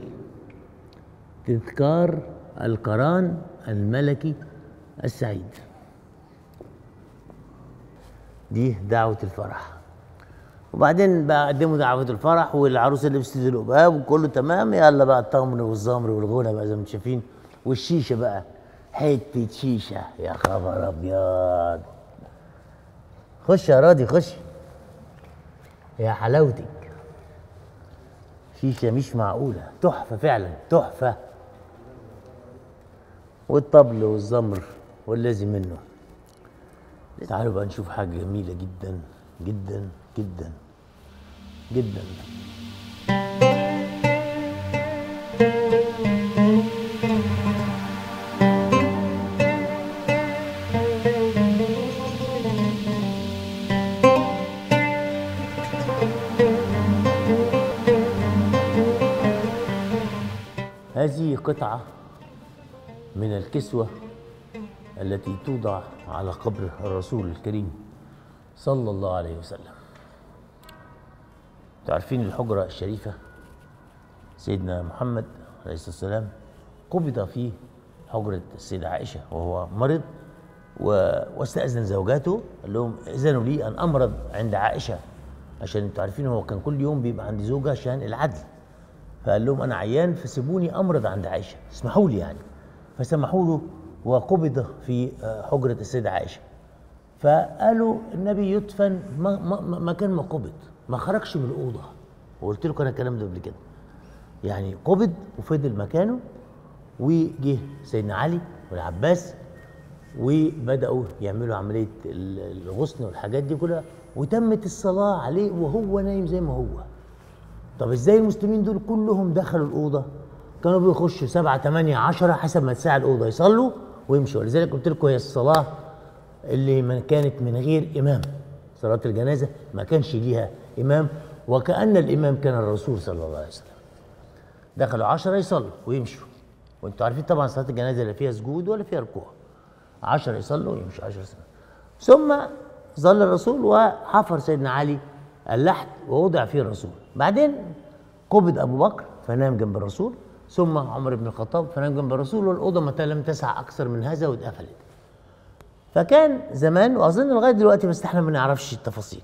تذكار القران الملكي السعيد دي دعوة الفرح وبعدين بقى قدموا دعوة الفرح والعروسة لبست القباب وكله تمام يلا بقى الطمر والزمر والغنى بقى زي ما انتم شايفين والشيشة بقى حتة شيشة يا خبر أبيض خش يا راضي خش يا حلاوتك شيشة مش معقولة تحفة فعلا تحفة والطبل والزمر والذي منه تعالوا بقى نشوف حاجة جميلة جدا جدا جدا جدا هذه قطعة من الكسوة التي توضع على قبر الرسول الكريم صلى الله عليه وسلم تعرفين الحجرة الشريفة سيدنا محمد عليه الصلاة والسلام قبض في حجرة السيدة عائشة وهو مرض و- واستأذن زوجاته قال لهم إذنوا لي أن أمرض عند عائشة عشان انتوا عارفين هو كان كل يوم بيبقى عند زوجة عشان العدل فقال لهم انا عيان فسيبوني امرض عند عائشه اسمحوا لي يعني فسمحوا له وقبض في آه، حجره السيده عائشه فقالوا النبي يدفن ما ما ما- مكان ما قبض ما خرجش من الاوضه وقلت لكم انا الكلام ده قبل كده يعني قبض وفضل مكانه وجه سيدنا علي والعباس وبداوا يعملوا عمليه ال- الغسل والحاجات دي كلها وتمت الصلاه عليه وهو نايم زي ما هو طب ازاي المسلمين دول كلهم دخلوا الاوضه كانوا بيخشوا سبعة تمانية عشرة حسب ما تساع الأوضة يصلوا ويمشوا ولذلك قلت لكم هي الصلاه اللي ما كانت من غير امام صلاه الجنازه ما كانش ليها امام وكان الامام كان الرسول صلى الله عليه وسلم دخلوا عشرة يصلوا ويمشوا وانتوا عارفين طبعا صلاه الجنازه لا فيها سجود ولا فيها ركوع عشرة يصلوا ويمشوا عشرة سنة ثم ظل الرسول وحفر سيدنا علي اللحد ووضع فيه الرسول بعدين قبض ابو بكر فنام جنب الرسول ثم عمر بن الخطاب فنام جنب الرسول والاوضه متى لم تسع اكثر من هذا واتقفلت فكان زمان واظن لغايه دلوقتي بس احنا ما نعرفش التفاصيل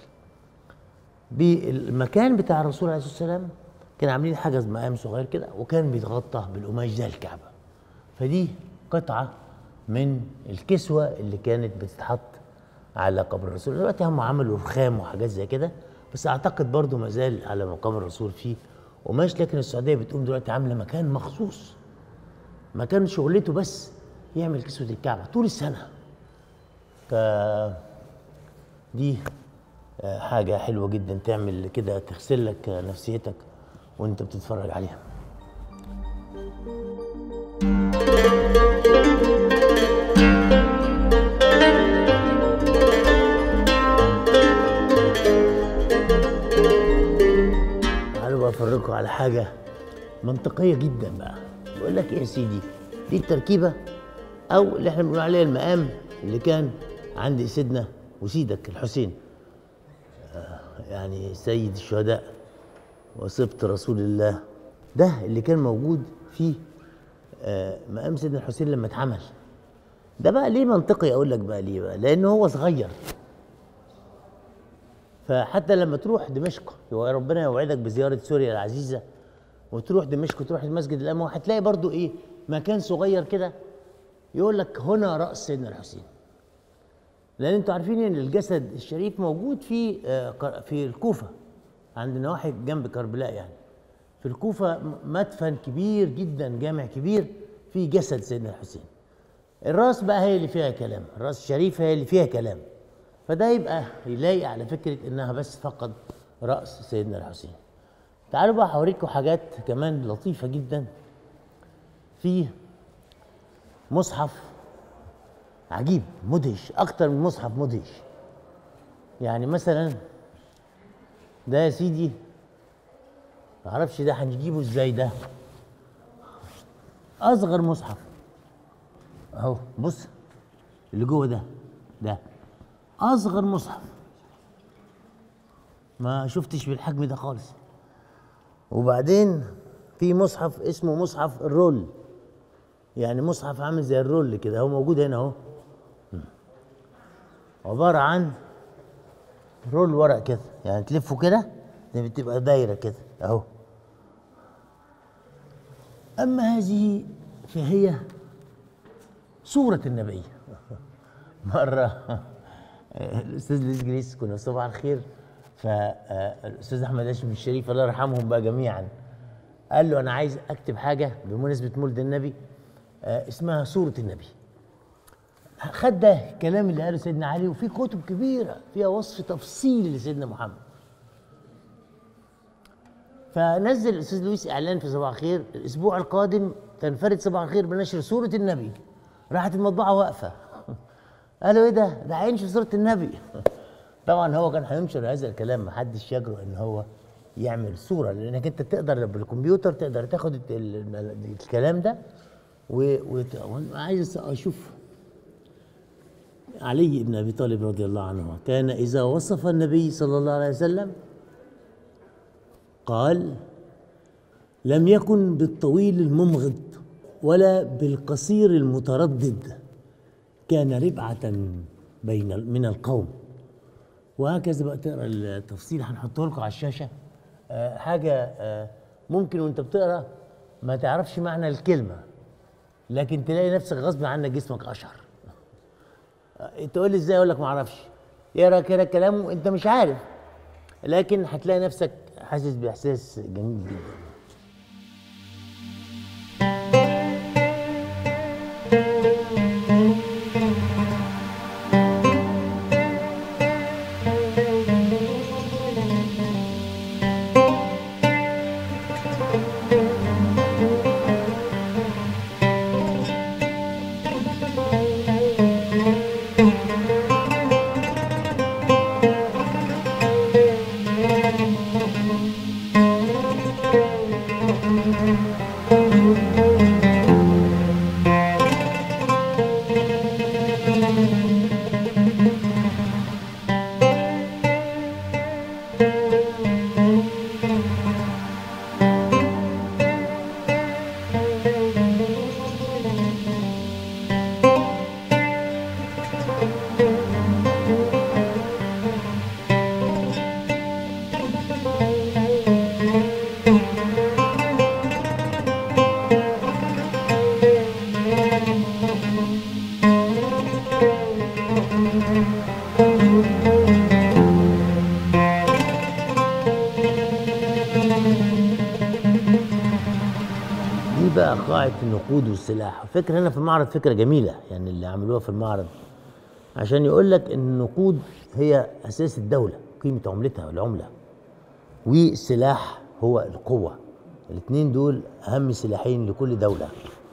بالمكان بتاع الرسول عليه الصلاه والسلام كان عاملين حاجه مقام صغير كده وكان بيتغطى بالقماش زي الكعبه فدي قطعه من الكسوه اللي كانت بتتحط على قبر الرسول دلوقتي هم عملوا رخام وحاجات زي كده بس اعتقد برضو ما زال على مقام الرسول فيه قماش لكن السعوديه بتقوم دلوقتي عامله مكان مخصوص مكان شغلته بس يعمل كسوه الكعبه طول السنه ف دي آه، حاجه حلوه جدا تعمل كده تغسل لك نفسيتك وانت بتتفرج عليها تعالوا بقى افرجكم على حاجه منطقيه جدا بقى بقول لك ايه يا سيدي دي التركيبه او اللي احنا بنقول عليها المقام اللي كان عند سيدنا وسيدك الحسين آه، يعني سيد الشهداء وصفت رسول الله ده اللي كان موجود في آه، مقام سيدنا الحسين لما اتعمل ده بقى ليه منطقي اقول لك بقى ليه بقى لانه هو صغير فحتى لما تروح دمشق هو ربنا يوعدك بزياره سوريا العزيزه وتروح دمشق وتروح المسجد الاموي هتلاقي برضو ايه مكان صغير كده يقول لك هنا راس سيدنا الحسين لان انتوا عارفين ان الجسد الشريف موجود في آه، قر- في الكوفه عند نواحي جنب كربلاء يعني في الكوفه م- مدفن كبير جدا جامع كبير في جسد سيدنا الحسين الراس بقى هي اللي فيها كلام الراس الشريفه هي اللي فيها كلام فده يبقى يلايق على فكره انها بس فقط راس سيدنا الحسين تعالوا بقى هوريكم حاجات كمان لطيفه جدا في مصحف عجيب مدهش اكتر من مصحف مدهش يعني مثلا ده يا سيدي معرفش ده هنجيبه ازاي ده اصغر مصحف اهو بص اللي جوه ده ده اصغر مصحف ما شفتش بالحجم ده خالص وبعدين في مصحف اسمه مصحف الرول يعني مصحف عامل زي الرول كده هو موجود هنا اهو عبارة عن رول ورق كده يعني تلفه كده زي بتبقى دايرة كده اهو أما هذه فهي صورة النبي مرة الأستاذ ليس جريس كنا في صباح الخير فالأستاذ أحمد هاشم الشريف الله يرحمهم بقى جميعا قال له أنا عايز أكتب حاجة بمناسبة مولد النبي آه، اسمها صورة النبي خد ده الكلام اللي قاله سيدنا علي وفي كتب كبيرة فيها وصف تفصيلي لسيدنا محمد فنزل الاستاذ لويس اعلان في صباح الخير الاسبوع القادم تنفرد صباح الخير بنشر سوره النبي راحت المطبعه واقفه قالوا ايه ده ده هينشر سوره النبي طبعا هو كان هينشر هذا الكلام محدش يجرؤ ان هو يعمل صوره لانك انت تقدر بالكمبيوتر تقدر تاخد ال- ال- الكلام ده و... وت... وأنا عايز اشوف علي بن ابي طالب رضي الله عنه كان اذا وصف النبي صلى الله عليه وسلم قال لم يكن بالطويل الممغض ولا بالقصير المتردد كان ربعة بين من القوم وهكذا بقى تقرا التفصيل هنحطه لكم على الشاشه آه حاجه آه ممكن وانت بتقرا ما تعرفش معنى الكلمه لكن تلاقي نفسك غصب عنك جسمك اشعر آه، تقول لي ازاي اقول لك ما اعرفش يقرا كده كلام وانت مش عارف لكن هتلاقي نفسك حاسس باحساس جميل جدا قاعة النقود والسلاح الفكرة هنا في المعرض فكرة جميلة يعني اللي عملوها في المعرض عشان يقول لك ان النقود هي اساس الدولة قيمة عملتها العملة والسلاح هو القوة الاثنين دول اهم سلاحين لكل دولة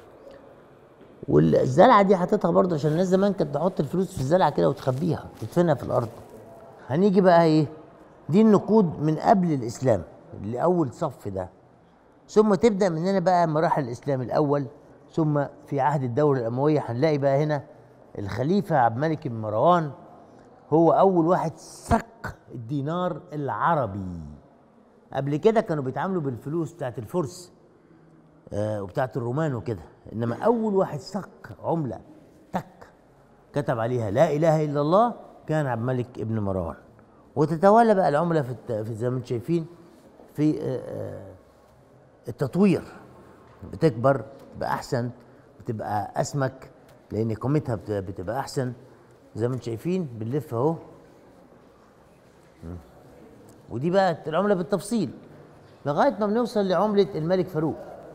والزلعة دي حاططها برضه عشان الناس زمان كانت تحط الفلوس في الزلعة كده وتخبيها تدفنها في الارض هنيجي بقى ايه دي النقود من قبل الاسلام اللي اول صف ده ثم تبدا من هنا بقى مراحل الاسلام الاول ثم في عهد الدوله الامويه هنلاقي بقى هنا الخليفه عبد الملك بن مروان هو اول واحد سق الدينار العربي قبل كده كانوا بيتعاملوا بالفلوس بتاعت الفرس آه وبتاعت الرومان وكده انما اول واحد سق عمله تك كتب عليها لا اله الا الله كان عبد الملك ابن مروان وتتوالى بقى العمله في الت- في زي ما انتم شايفين في آه، آه، التطوير بتكبر بتبقى احسن بتبقى اسمك لان قيمتها بت- بتبقى احسن زي ما انتم شايفين بنلف اهو مم. ودي بقى العمله بالتفصيل لغايه ما بنوصل لعمله الملك فاروق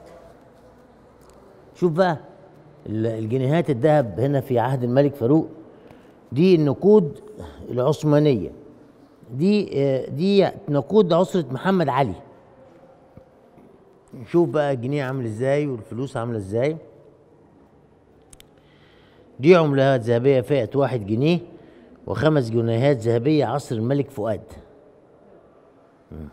شوف بقى ال- الجنيهات الذهب هنا في عهد الملك فاروق دي النقود العثمانيه دي آه، دي نقود عسرة محمد علي نشوف بقى الجنيه عامل ازاي والفلوس عامله ازاي دي عملات ذهبيه فئه واحد جنيه وخمس جنيهات ذهبيه عصر الملك فؤاد مم.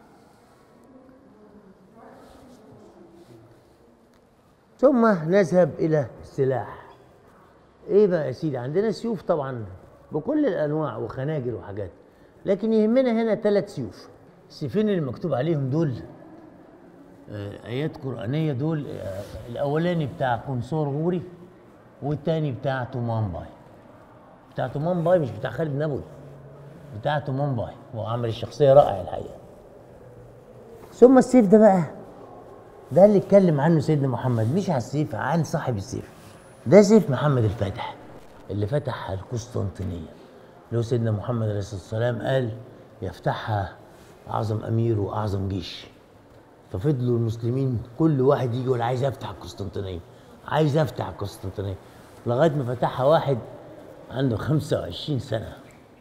ثم نذهب الى السلاح ايه بقى يا سيدي عندنا سيوف طبعا بكل الانواع وخناجر وحاجات لكن يهمنا هنا ثلاث سيوف السيفين اللي مكتوب عليهم دول آه، ايات قرانيه دول آه، الاولاني بتاع قنصور غوري والتاني بتاع تومان باي بتاع تومان باي مش بتاع خالد نبوي بتاع تومان باي هو عمل الشخصيه رائع الحقيقه ثم السيف ده بقى ده اللي اتكلم عنه سيدنا محمد مش على السيف عن صاحب السيف ده سيف محمد الفاتح اللي فتح القسطنطينية لو سيدنا محمد عليه الصلاة والسلام قال يفتحها أعظم أمير وأعظم جيش ففضلوا المسلمين كل واحد يجي يقول عايز أفتح القسطنطينية عايز أفتح القسطنطينية لغاية ما فتحها واحد عنده 25 سنة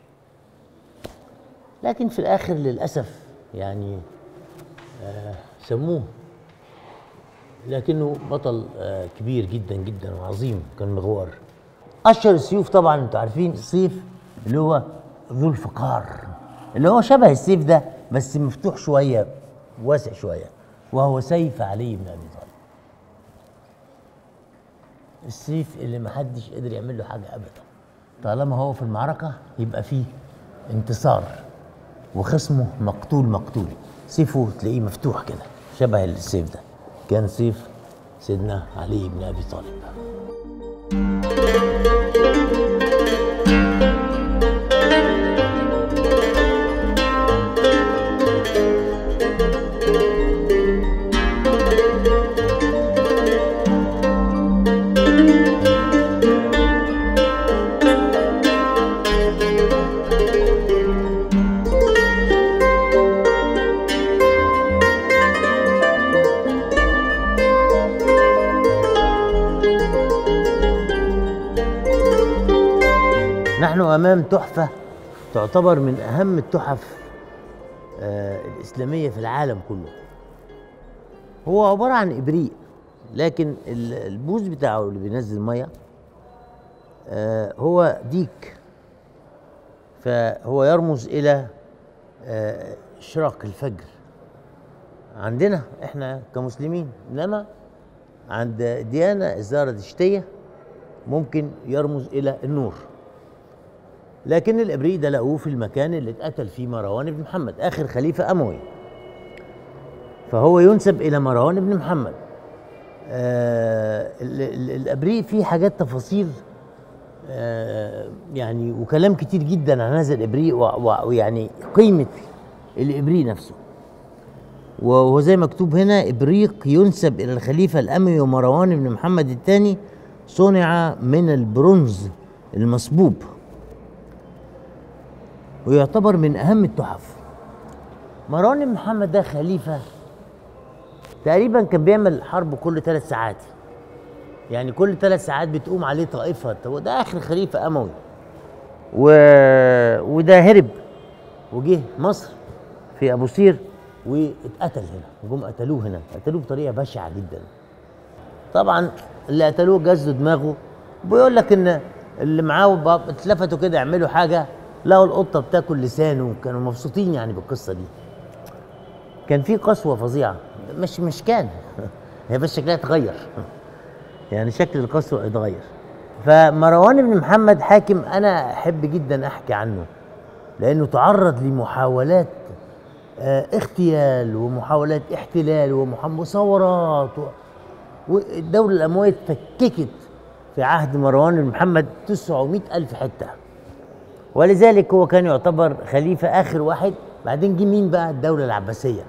لكن في الآخر للأسف يعني آه سموه لكنه بطل آه، كبير جدا جدا وعظيم كان مغوار اشهر السيوف طبعا انتوا عارفين السيف اللي هو ذو الفقار اللي هو شبه السيف ده بس مفتوح شويه واسع شويه وهو سيف علي بن ابي طالب السيف اللي محدش قدر يعمل له حاجه ابدا طالما هو في المعركه يبقى فيه انتصار وخصمه مقتول مقتول سيفه تلاقيه مفتوح كده شبه السيف ده كان سيف سيدنا علي بن ابي طالب نحن امام تحفه تعتبر من اهم التحف آه الاسلاميه في العالم كله هو عباره عن ابريق لكن ال- البوز بتاعه اللي بينزل ميه آه هو ديك فهو يرمز الى آه اشراق الفجر عندنا احنا كمسلمين انما عند الديانه الزردشتيه ممكن يرمز الى النور لكن الابريق ده لقوه في المكان اللي اتقتل فيه مروان بن محمد اخر خليفه اموي فهو ينسب الى مروان بن محمد آه ال- ال- الابريق فيه حاجات تفاصيل آه يعني وكلام كتير جدا عن هذا الابريق و- و- ويعني قيمه الابريق نفسه وهو زي مكتوب هنا ابريق ينسب الى الخليفه الاموي مروان بن محمد الثاني صنع من البرونز المصبوب ويعتبر من اهم التحف مروان بن محمد ده خليفه تقريبا كان بيعمل حرب كل ثلاث ساعات يعني كل ثلاث ساعات بتقوم عليه طائفه هو ده اخر خليفه اموي و... وده هرب وجه مصر في ابو سير واتقتل هنا جم قتلوه هنا قتلوه بطريقه بشعه جدا طبعا اللي قتلوه جزوا دماغه بيقول لك ان اللي معاه باب- اتلفتوا كده يعملوا حاجه لقوا القطه بتاكل لسانه كانوا مبسوطين يعني بالقصه دي كان في قسوه فظيعه مش مش كان هي بس شكلها اتغير يعني شكل القسوه اتغير فمروان بن محمد حاكم انا احب جدا احكي عنه لانه تعرض لمحاولات آه، اغتيال ومحاولات احتلال ومصورات و... والدولة الأموية اتفككت في عهد مروان بن محمد 900 ألف حتة ولذلك هو كان يعتبر خليفة آخر واحد بعدين جه مين بقى الدولة العباسية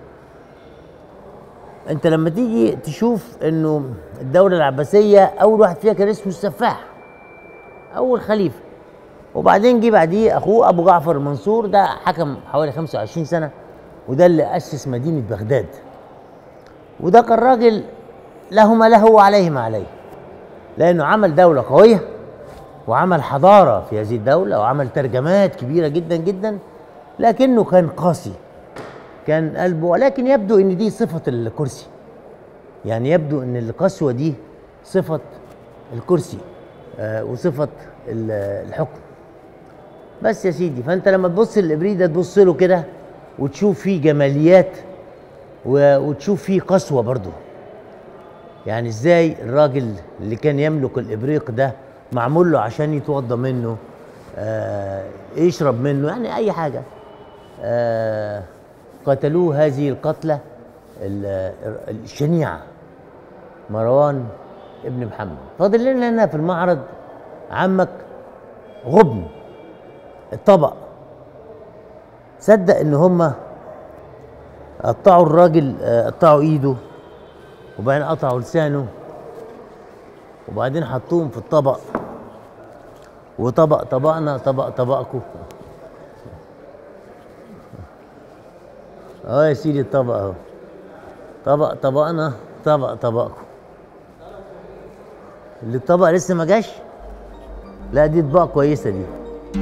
انت لما تيجي تشوف انه الدولة العباسية أول واحد فيها كان اسمه السفاح أول خليفة وبعدين جه بعديه أخوه أبو جعفر المنصور ده حكم حوالي 25 سنة وده اللي أسس مدينة بغداد وده كان راجل له ما له وعليه ما عليه لأنه عمل دولة قوية وعمل حضارة في هذه الدولة وعمل ترجمات كبيرة جدا جدا لكنه كان قاسي كان قلبه ولكن يبدو ان دي صفة الكرسي يعني يبدو ان القسوة دي صفة الكرسي آه وصفة ال- الحكم بس يا سيدي فانت لما تبص للابريق ده تبص له كده وتشوف فيه جماليات و- وتشوف فيه قسوة برضه يعني ازاي الراجل اللي كان يملك الابريق ده معمول له عشان يتوضى منه آه يشرب منه يعني اي حاجه آه قتلوه هذه القتله ال- الشنيعه مروان ابن محمد فاضل لنا هنا في المعرض عمك غبن الطبق صدق ان هم قطعوا الراجل آه، قطعوا ايده وبعدين قطعوا لسانه وبعدين حطوهم في الطبق وطبق طبقنا طبق طبقكم اه يا سيدي الطبق اهو طبق طبقنا طبق طبقكم اللي الطبق لسه ما جاش لا دي اطباق كويسه دي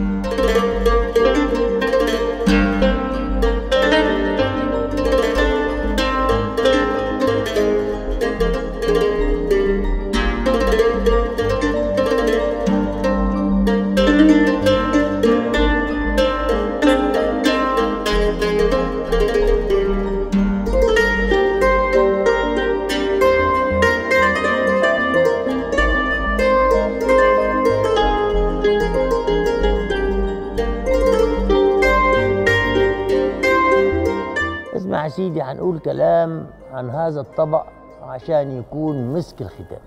اسمع يا سيدي هنقول كلام عن هذا الطبق عشان يكون مسك الختام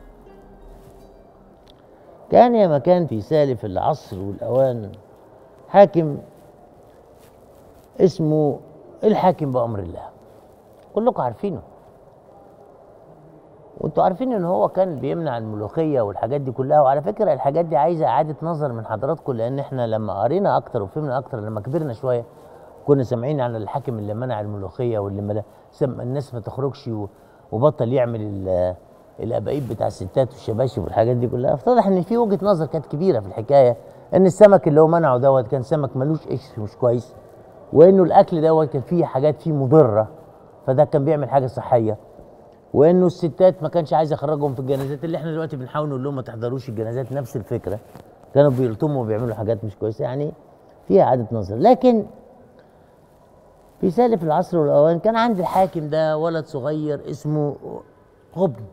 كان يا مكان في سالف العصر والأوان حاكم اسمه الحاكم بأمر الله كلكم عارفينه وانتوا عارفين ان هو كان بيمنع الملوخيه والحاجات دي كلها وعلى فكره الحاجات دي عايزه اعاده نظر من حضراتكم لان احنا لما قرينا اكتر وفهمنا اكتر لما كبرنا شويه كنا سامعين عن الحاكم اللي منع الملوخيه واللي ملا سم الناس ما تخرجش و- وبطل يعمل ال- الابايب بتاع الستات والشباشب والحاجات دي كلها افتضح ان في وجهه نظر كانت كبيره في الحكايه ان السمك اللي هو منعه دوت كان سمك ملوش قشر مش كويس وانه الاكل دوت كان فيه حاجات فيه مضره فده كان بيعمل حاجه صحيه وانه الستات ما كانش عايز يخرجهم في الجنازات اللي احنا دلوقتي بنحاول نقول لهم ما تحضروش الجنازات نفس الفكره كانوا بيلطموا وبيعملوا حاجات مش كويسه يعني فيها اعاده نظر لكن في سالف العصر والاوان كان عند الحاكم ده ولد صغير اسمه غبن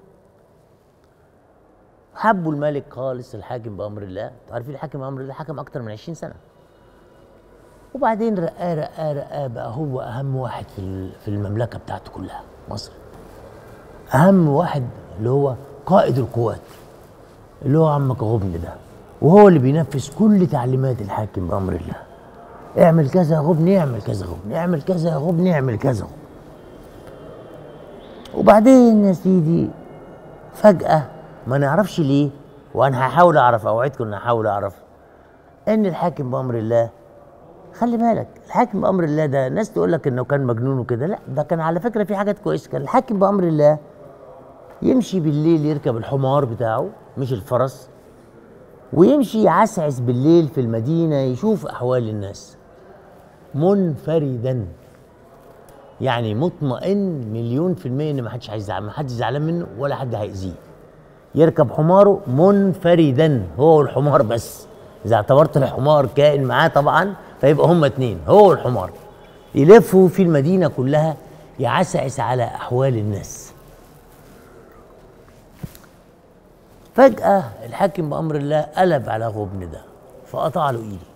حبوا الملك خالص الحاكم بامر الله انتوا عارفين الحاكم بامر الله حكم اكتر من 20 سنه وبعدين رقاه رقاه رقاه بقى هو اهم واحد في ال- في المملكه بتاعته كلها مصر اهم واحد اللي هو قائد القوات اللي هو عمك غبن ده وهو اللي بينفذ كل تعليمات الحاكم بامر الله اعمل كذا يا غبن اعمل كذا يا غبن اعمل كذا يا غبن اعمل كذا يا غبن وبعدين يا سيدي فجأة ما نعرفش ليه وانا هحاول اعرف اوعدكم ان هحاول اعرف ان الحاكم بامر الله خلي بالك الحاكم بامر الله ده ناس تقول لك انه كان مجنون وكده لا ده كان على فكره في حاجات كويسه كان الحاكم بامر الله يمشي بالليل يركب الحمار بتاعه مش الفرس ويمشي يعسعس بالليل في المدينة يشوف أحوال الناس منفردا يعني مطمئن مليون في المية إن محدش هيزعل محدش زعلان منه ولا حد هيأذيه يركب حماره منفردا هو والحمار بس إذا اعتبرت الحمار كائن معاه طبعا فيبقى هما اتنين هو والحمار يلفوا في المدينة كلها يعسعس على أحوال الناس فجأة الحاكم بأمر الله قلب على غبن ده فقطع له إيده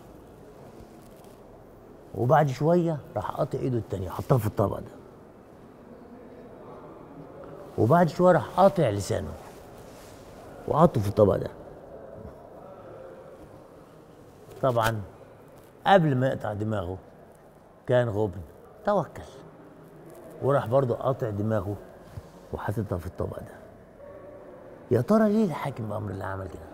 وبعد شوية راح قاطع إيده التانية حطها في الطبق ده وبعد شوية راح قاطع لسانه وحطه في الطبق ده طبعا قبل ما يقطع دماغه كان غبن توكل وراح برضه قاطع دماغه وحاططها في الطبق ده يا ترى ليه الحاكم بامر الله عمل كده؟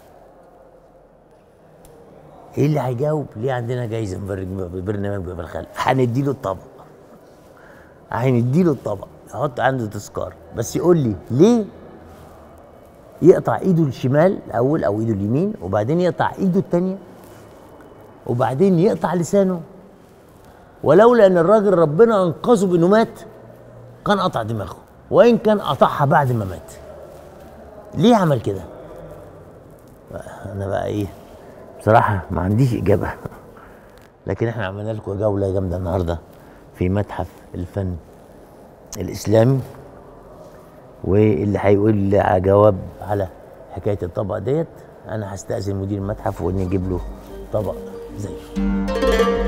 ايه اللي هيجاوب؟ ليه عندنا جايزه في برنامج باب الخلق؟ هنديله الطبق هنديله الطبق يحط عنده تذكار بس يقول لي ليه يقطع ايده الشمال الاول او ايده اليمين وبعدين يقطع ايده الثانيه وبعدين يقطع لسانه ولولا ان الراجل ربنا انقذه بانه مات كان قطع دماغه وان كان قطعها بعد ما مات ليه عمل كده انا بقى ايه بصراحه ما عنديش اجابه لكن احنا عملنا لكم جوله جامده النهارده في متحف الفن الاسلامي واللي هيقول لي جواب على حكايه الطبق ديت انا هستاذن مدير المتحف واني اجيب له طبق زيه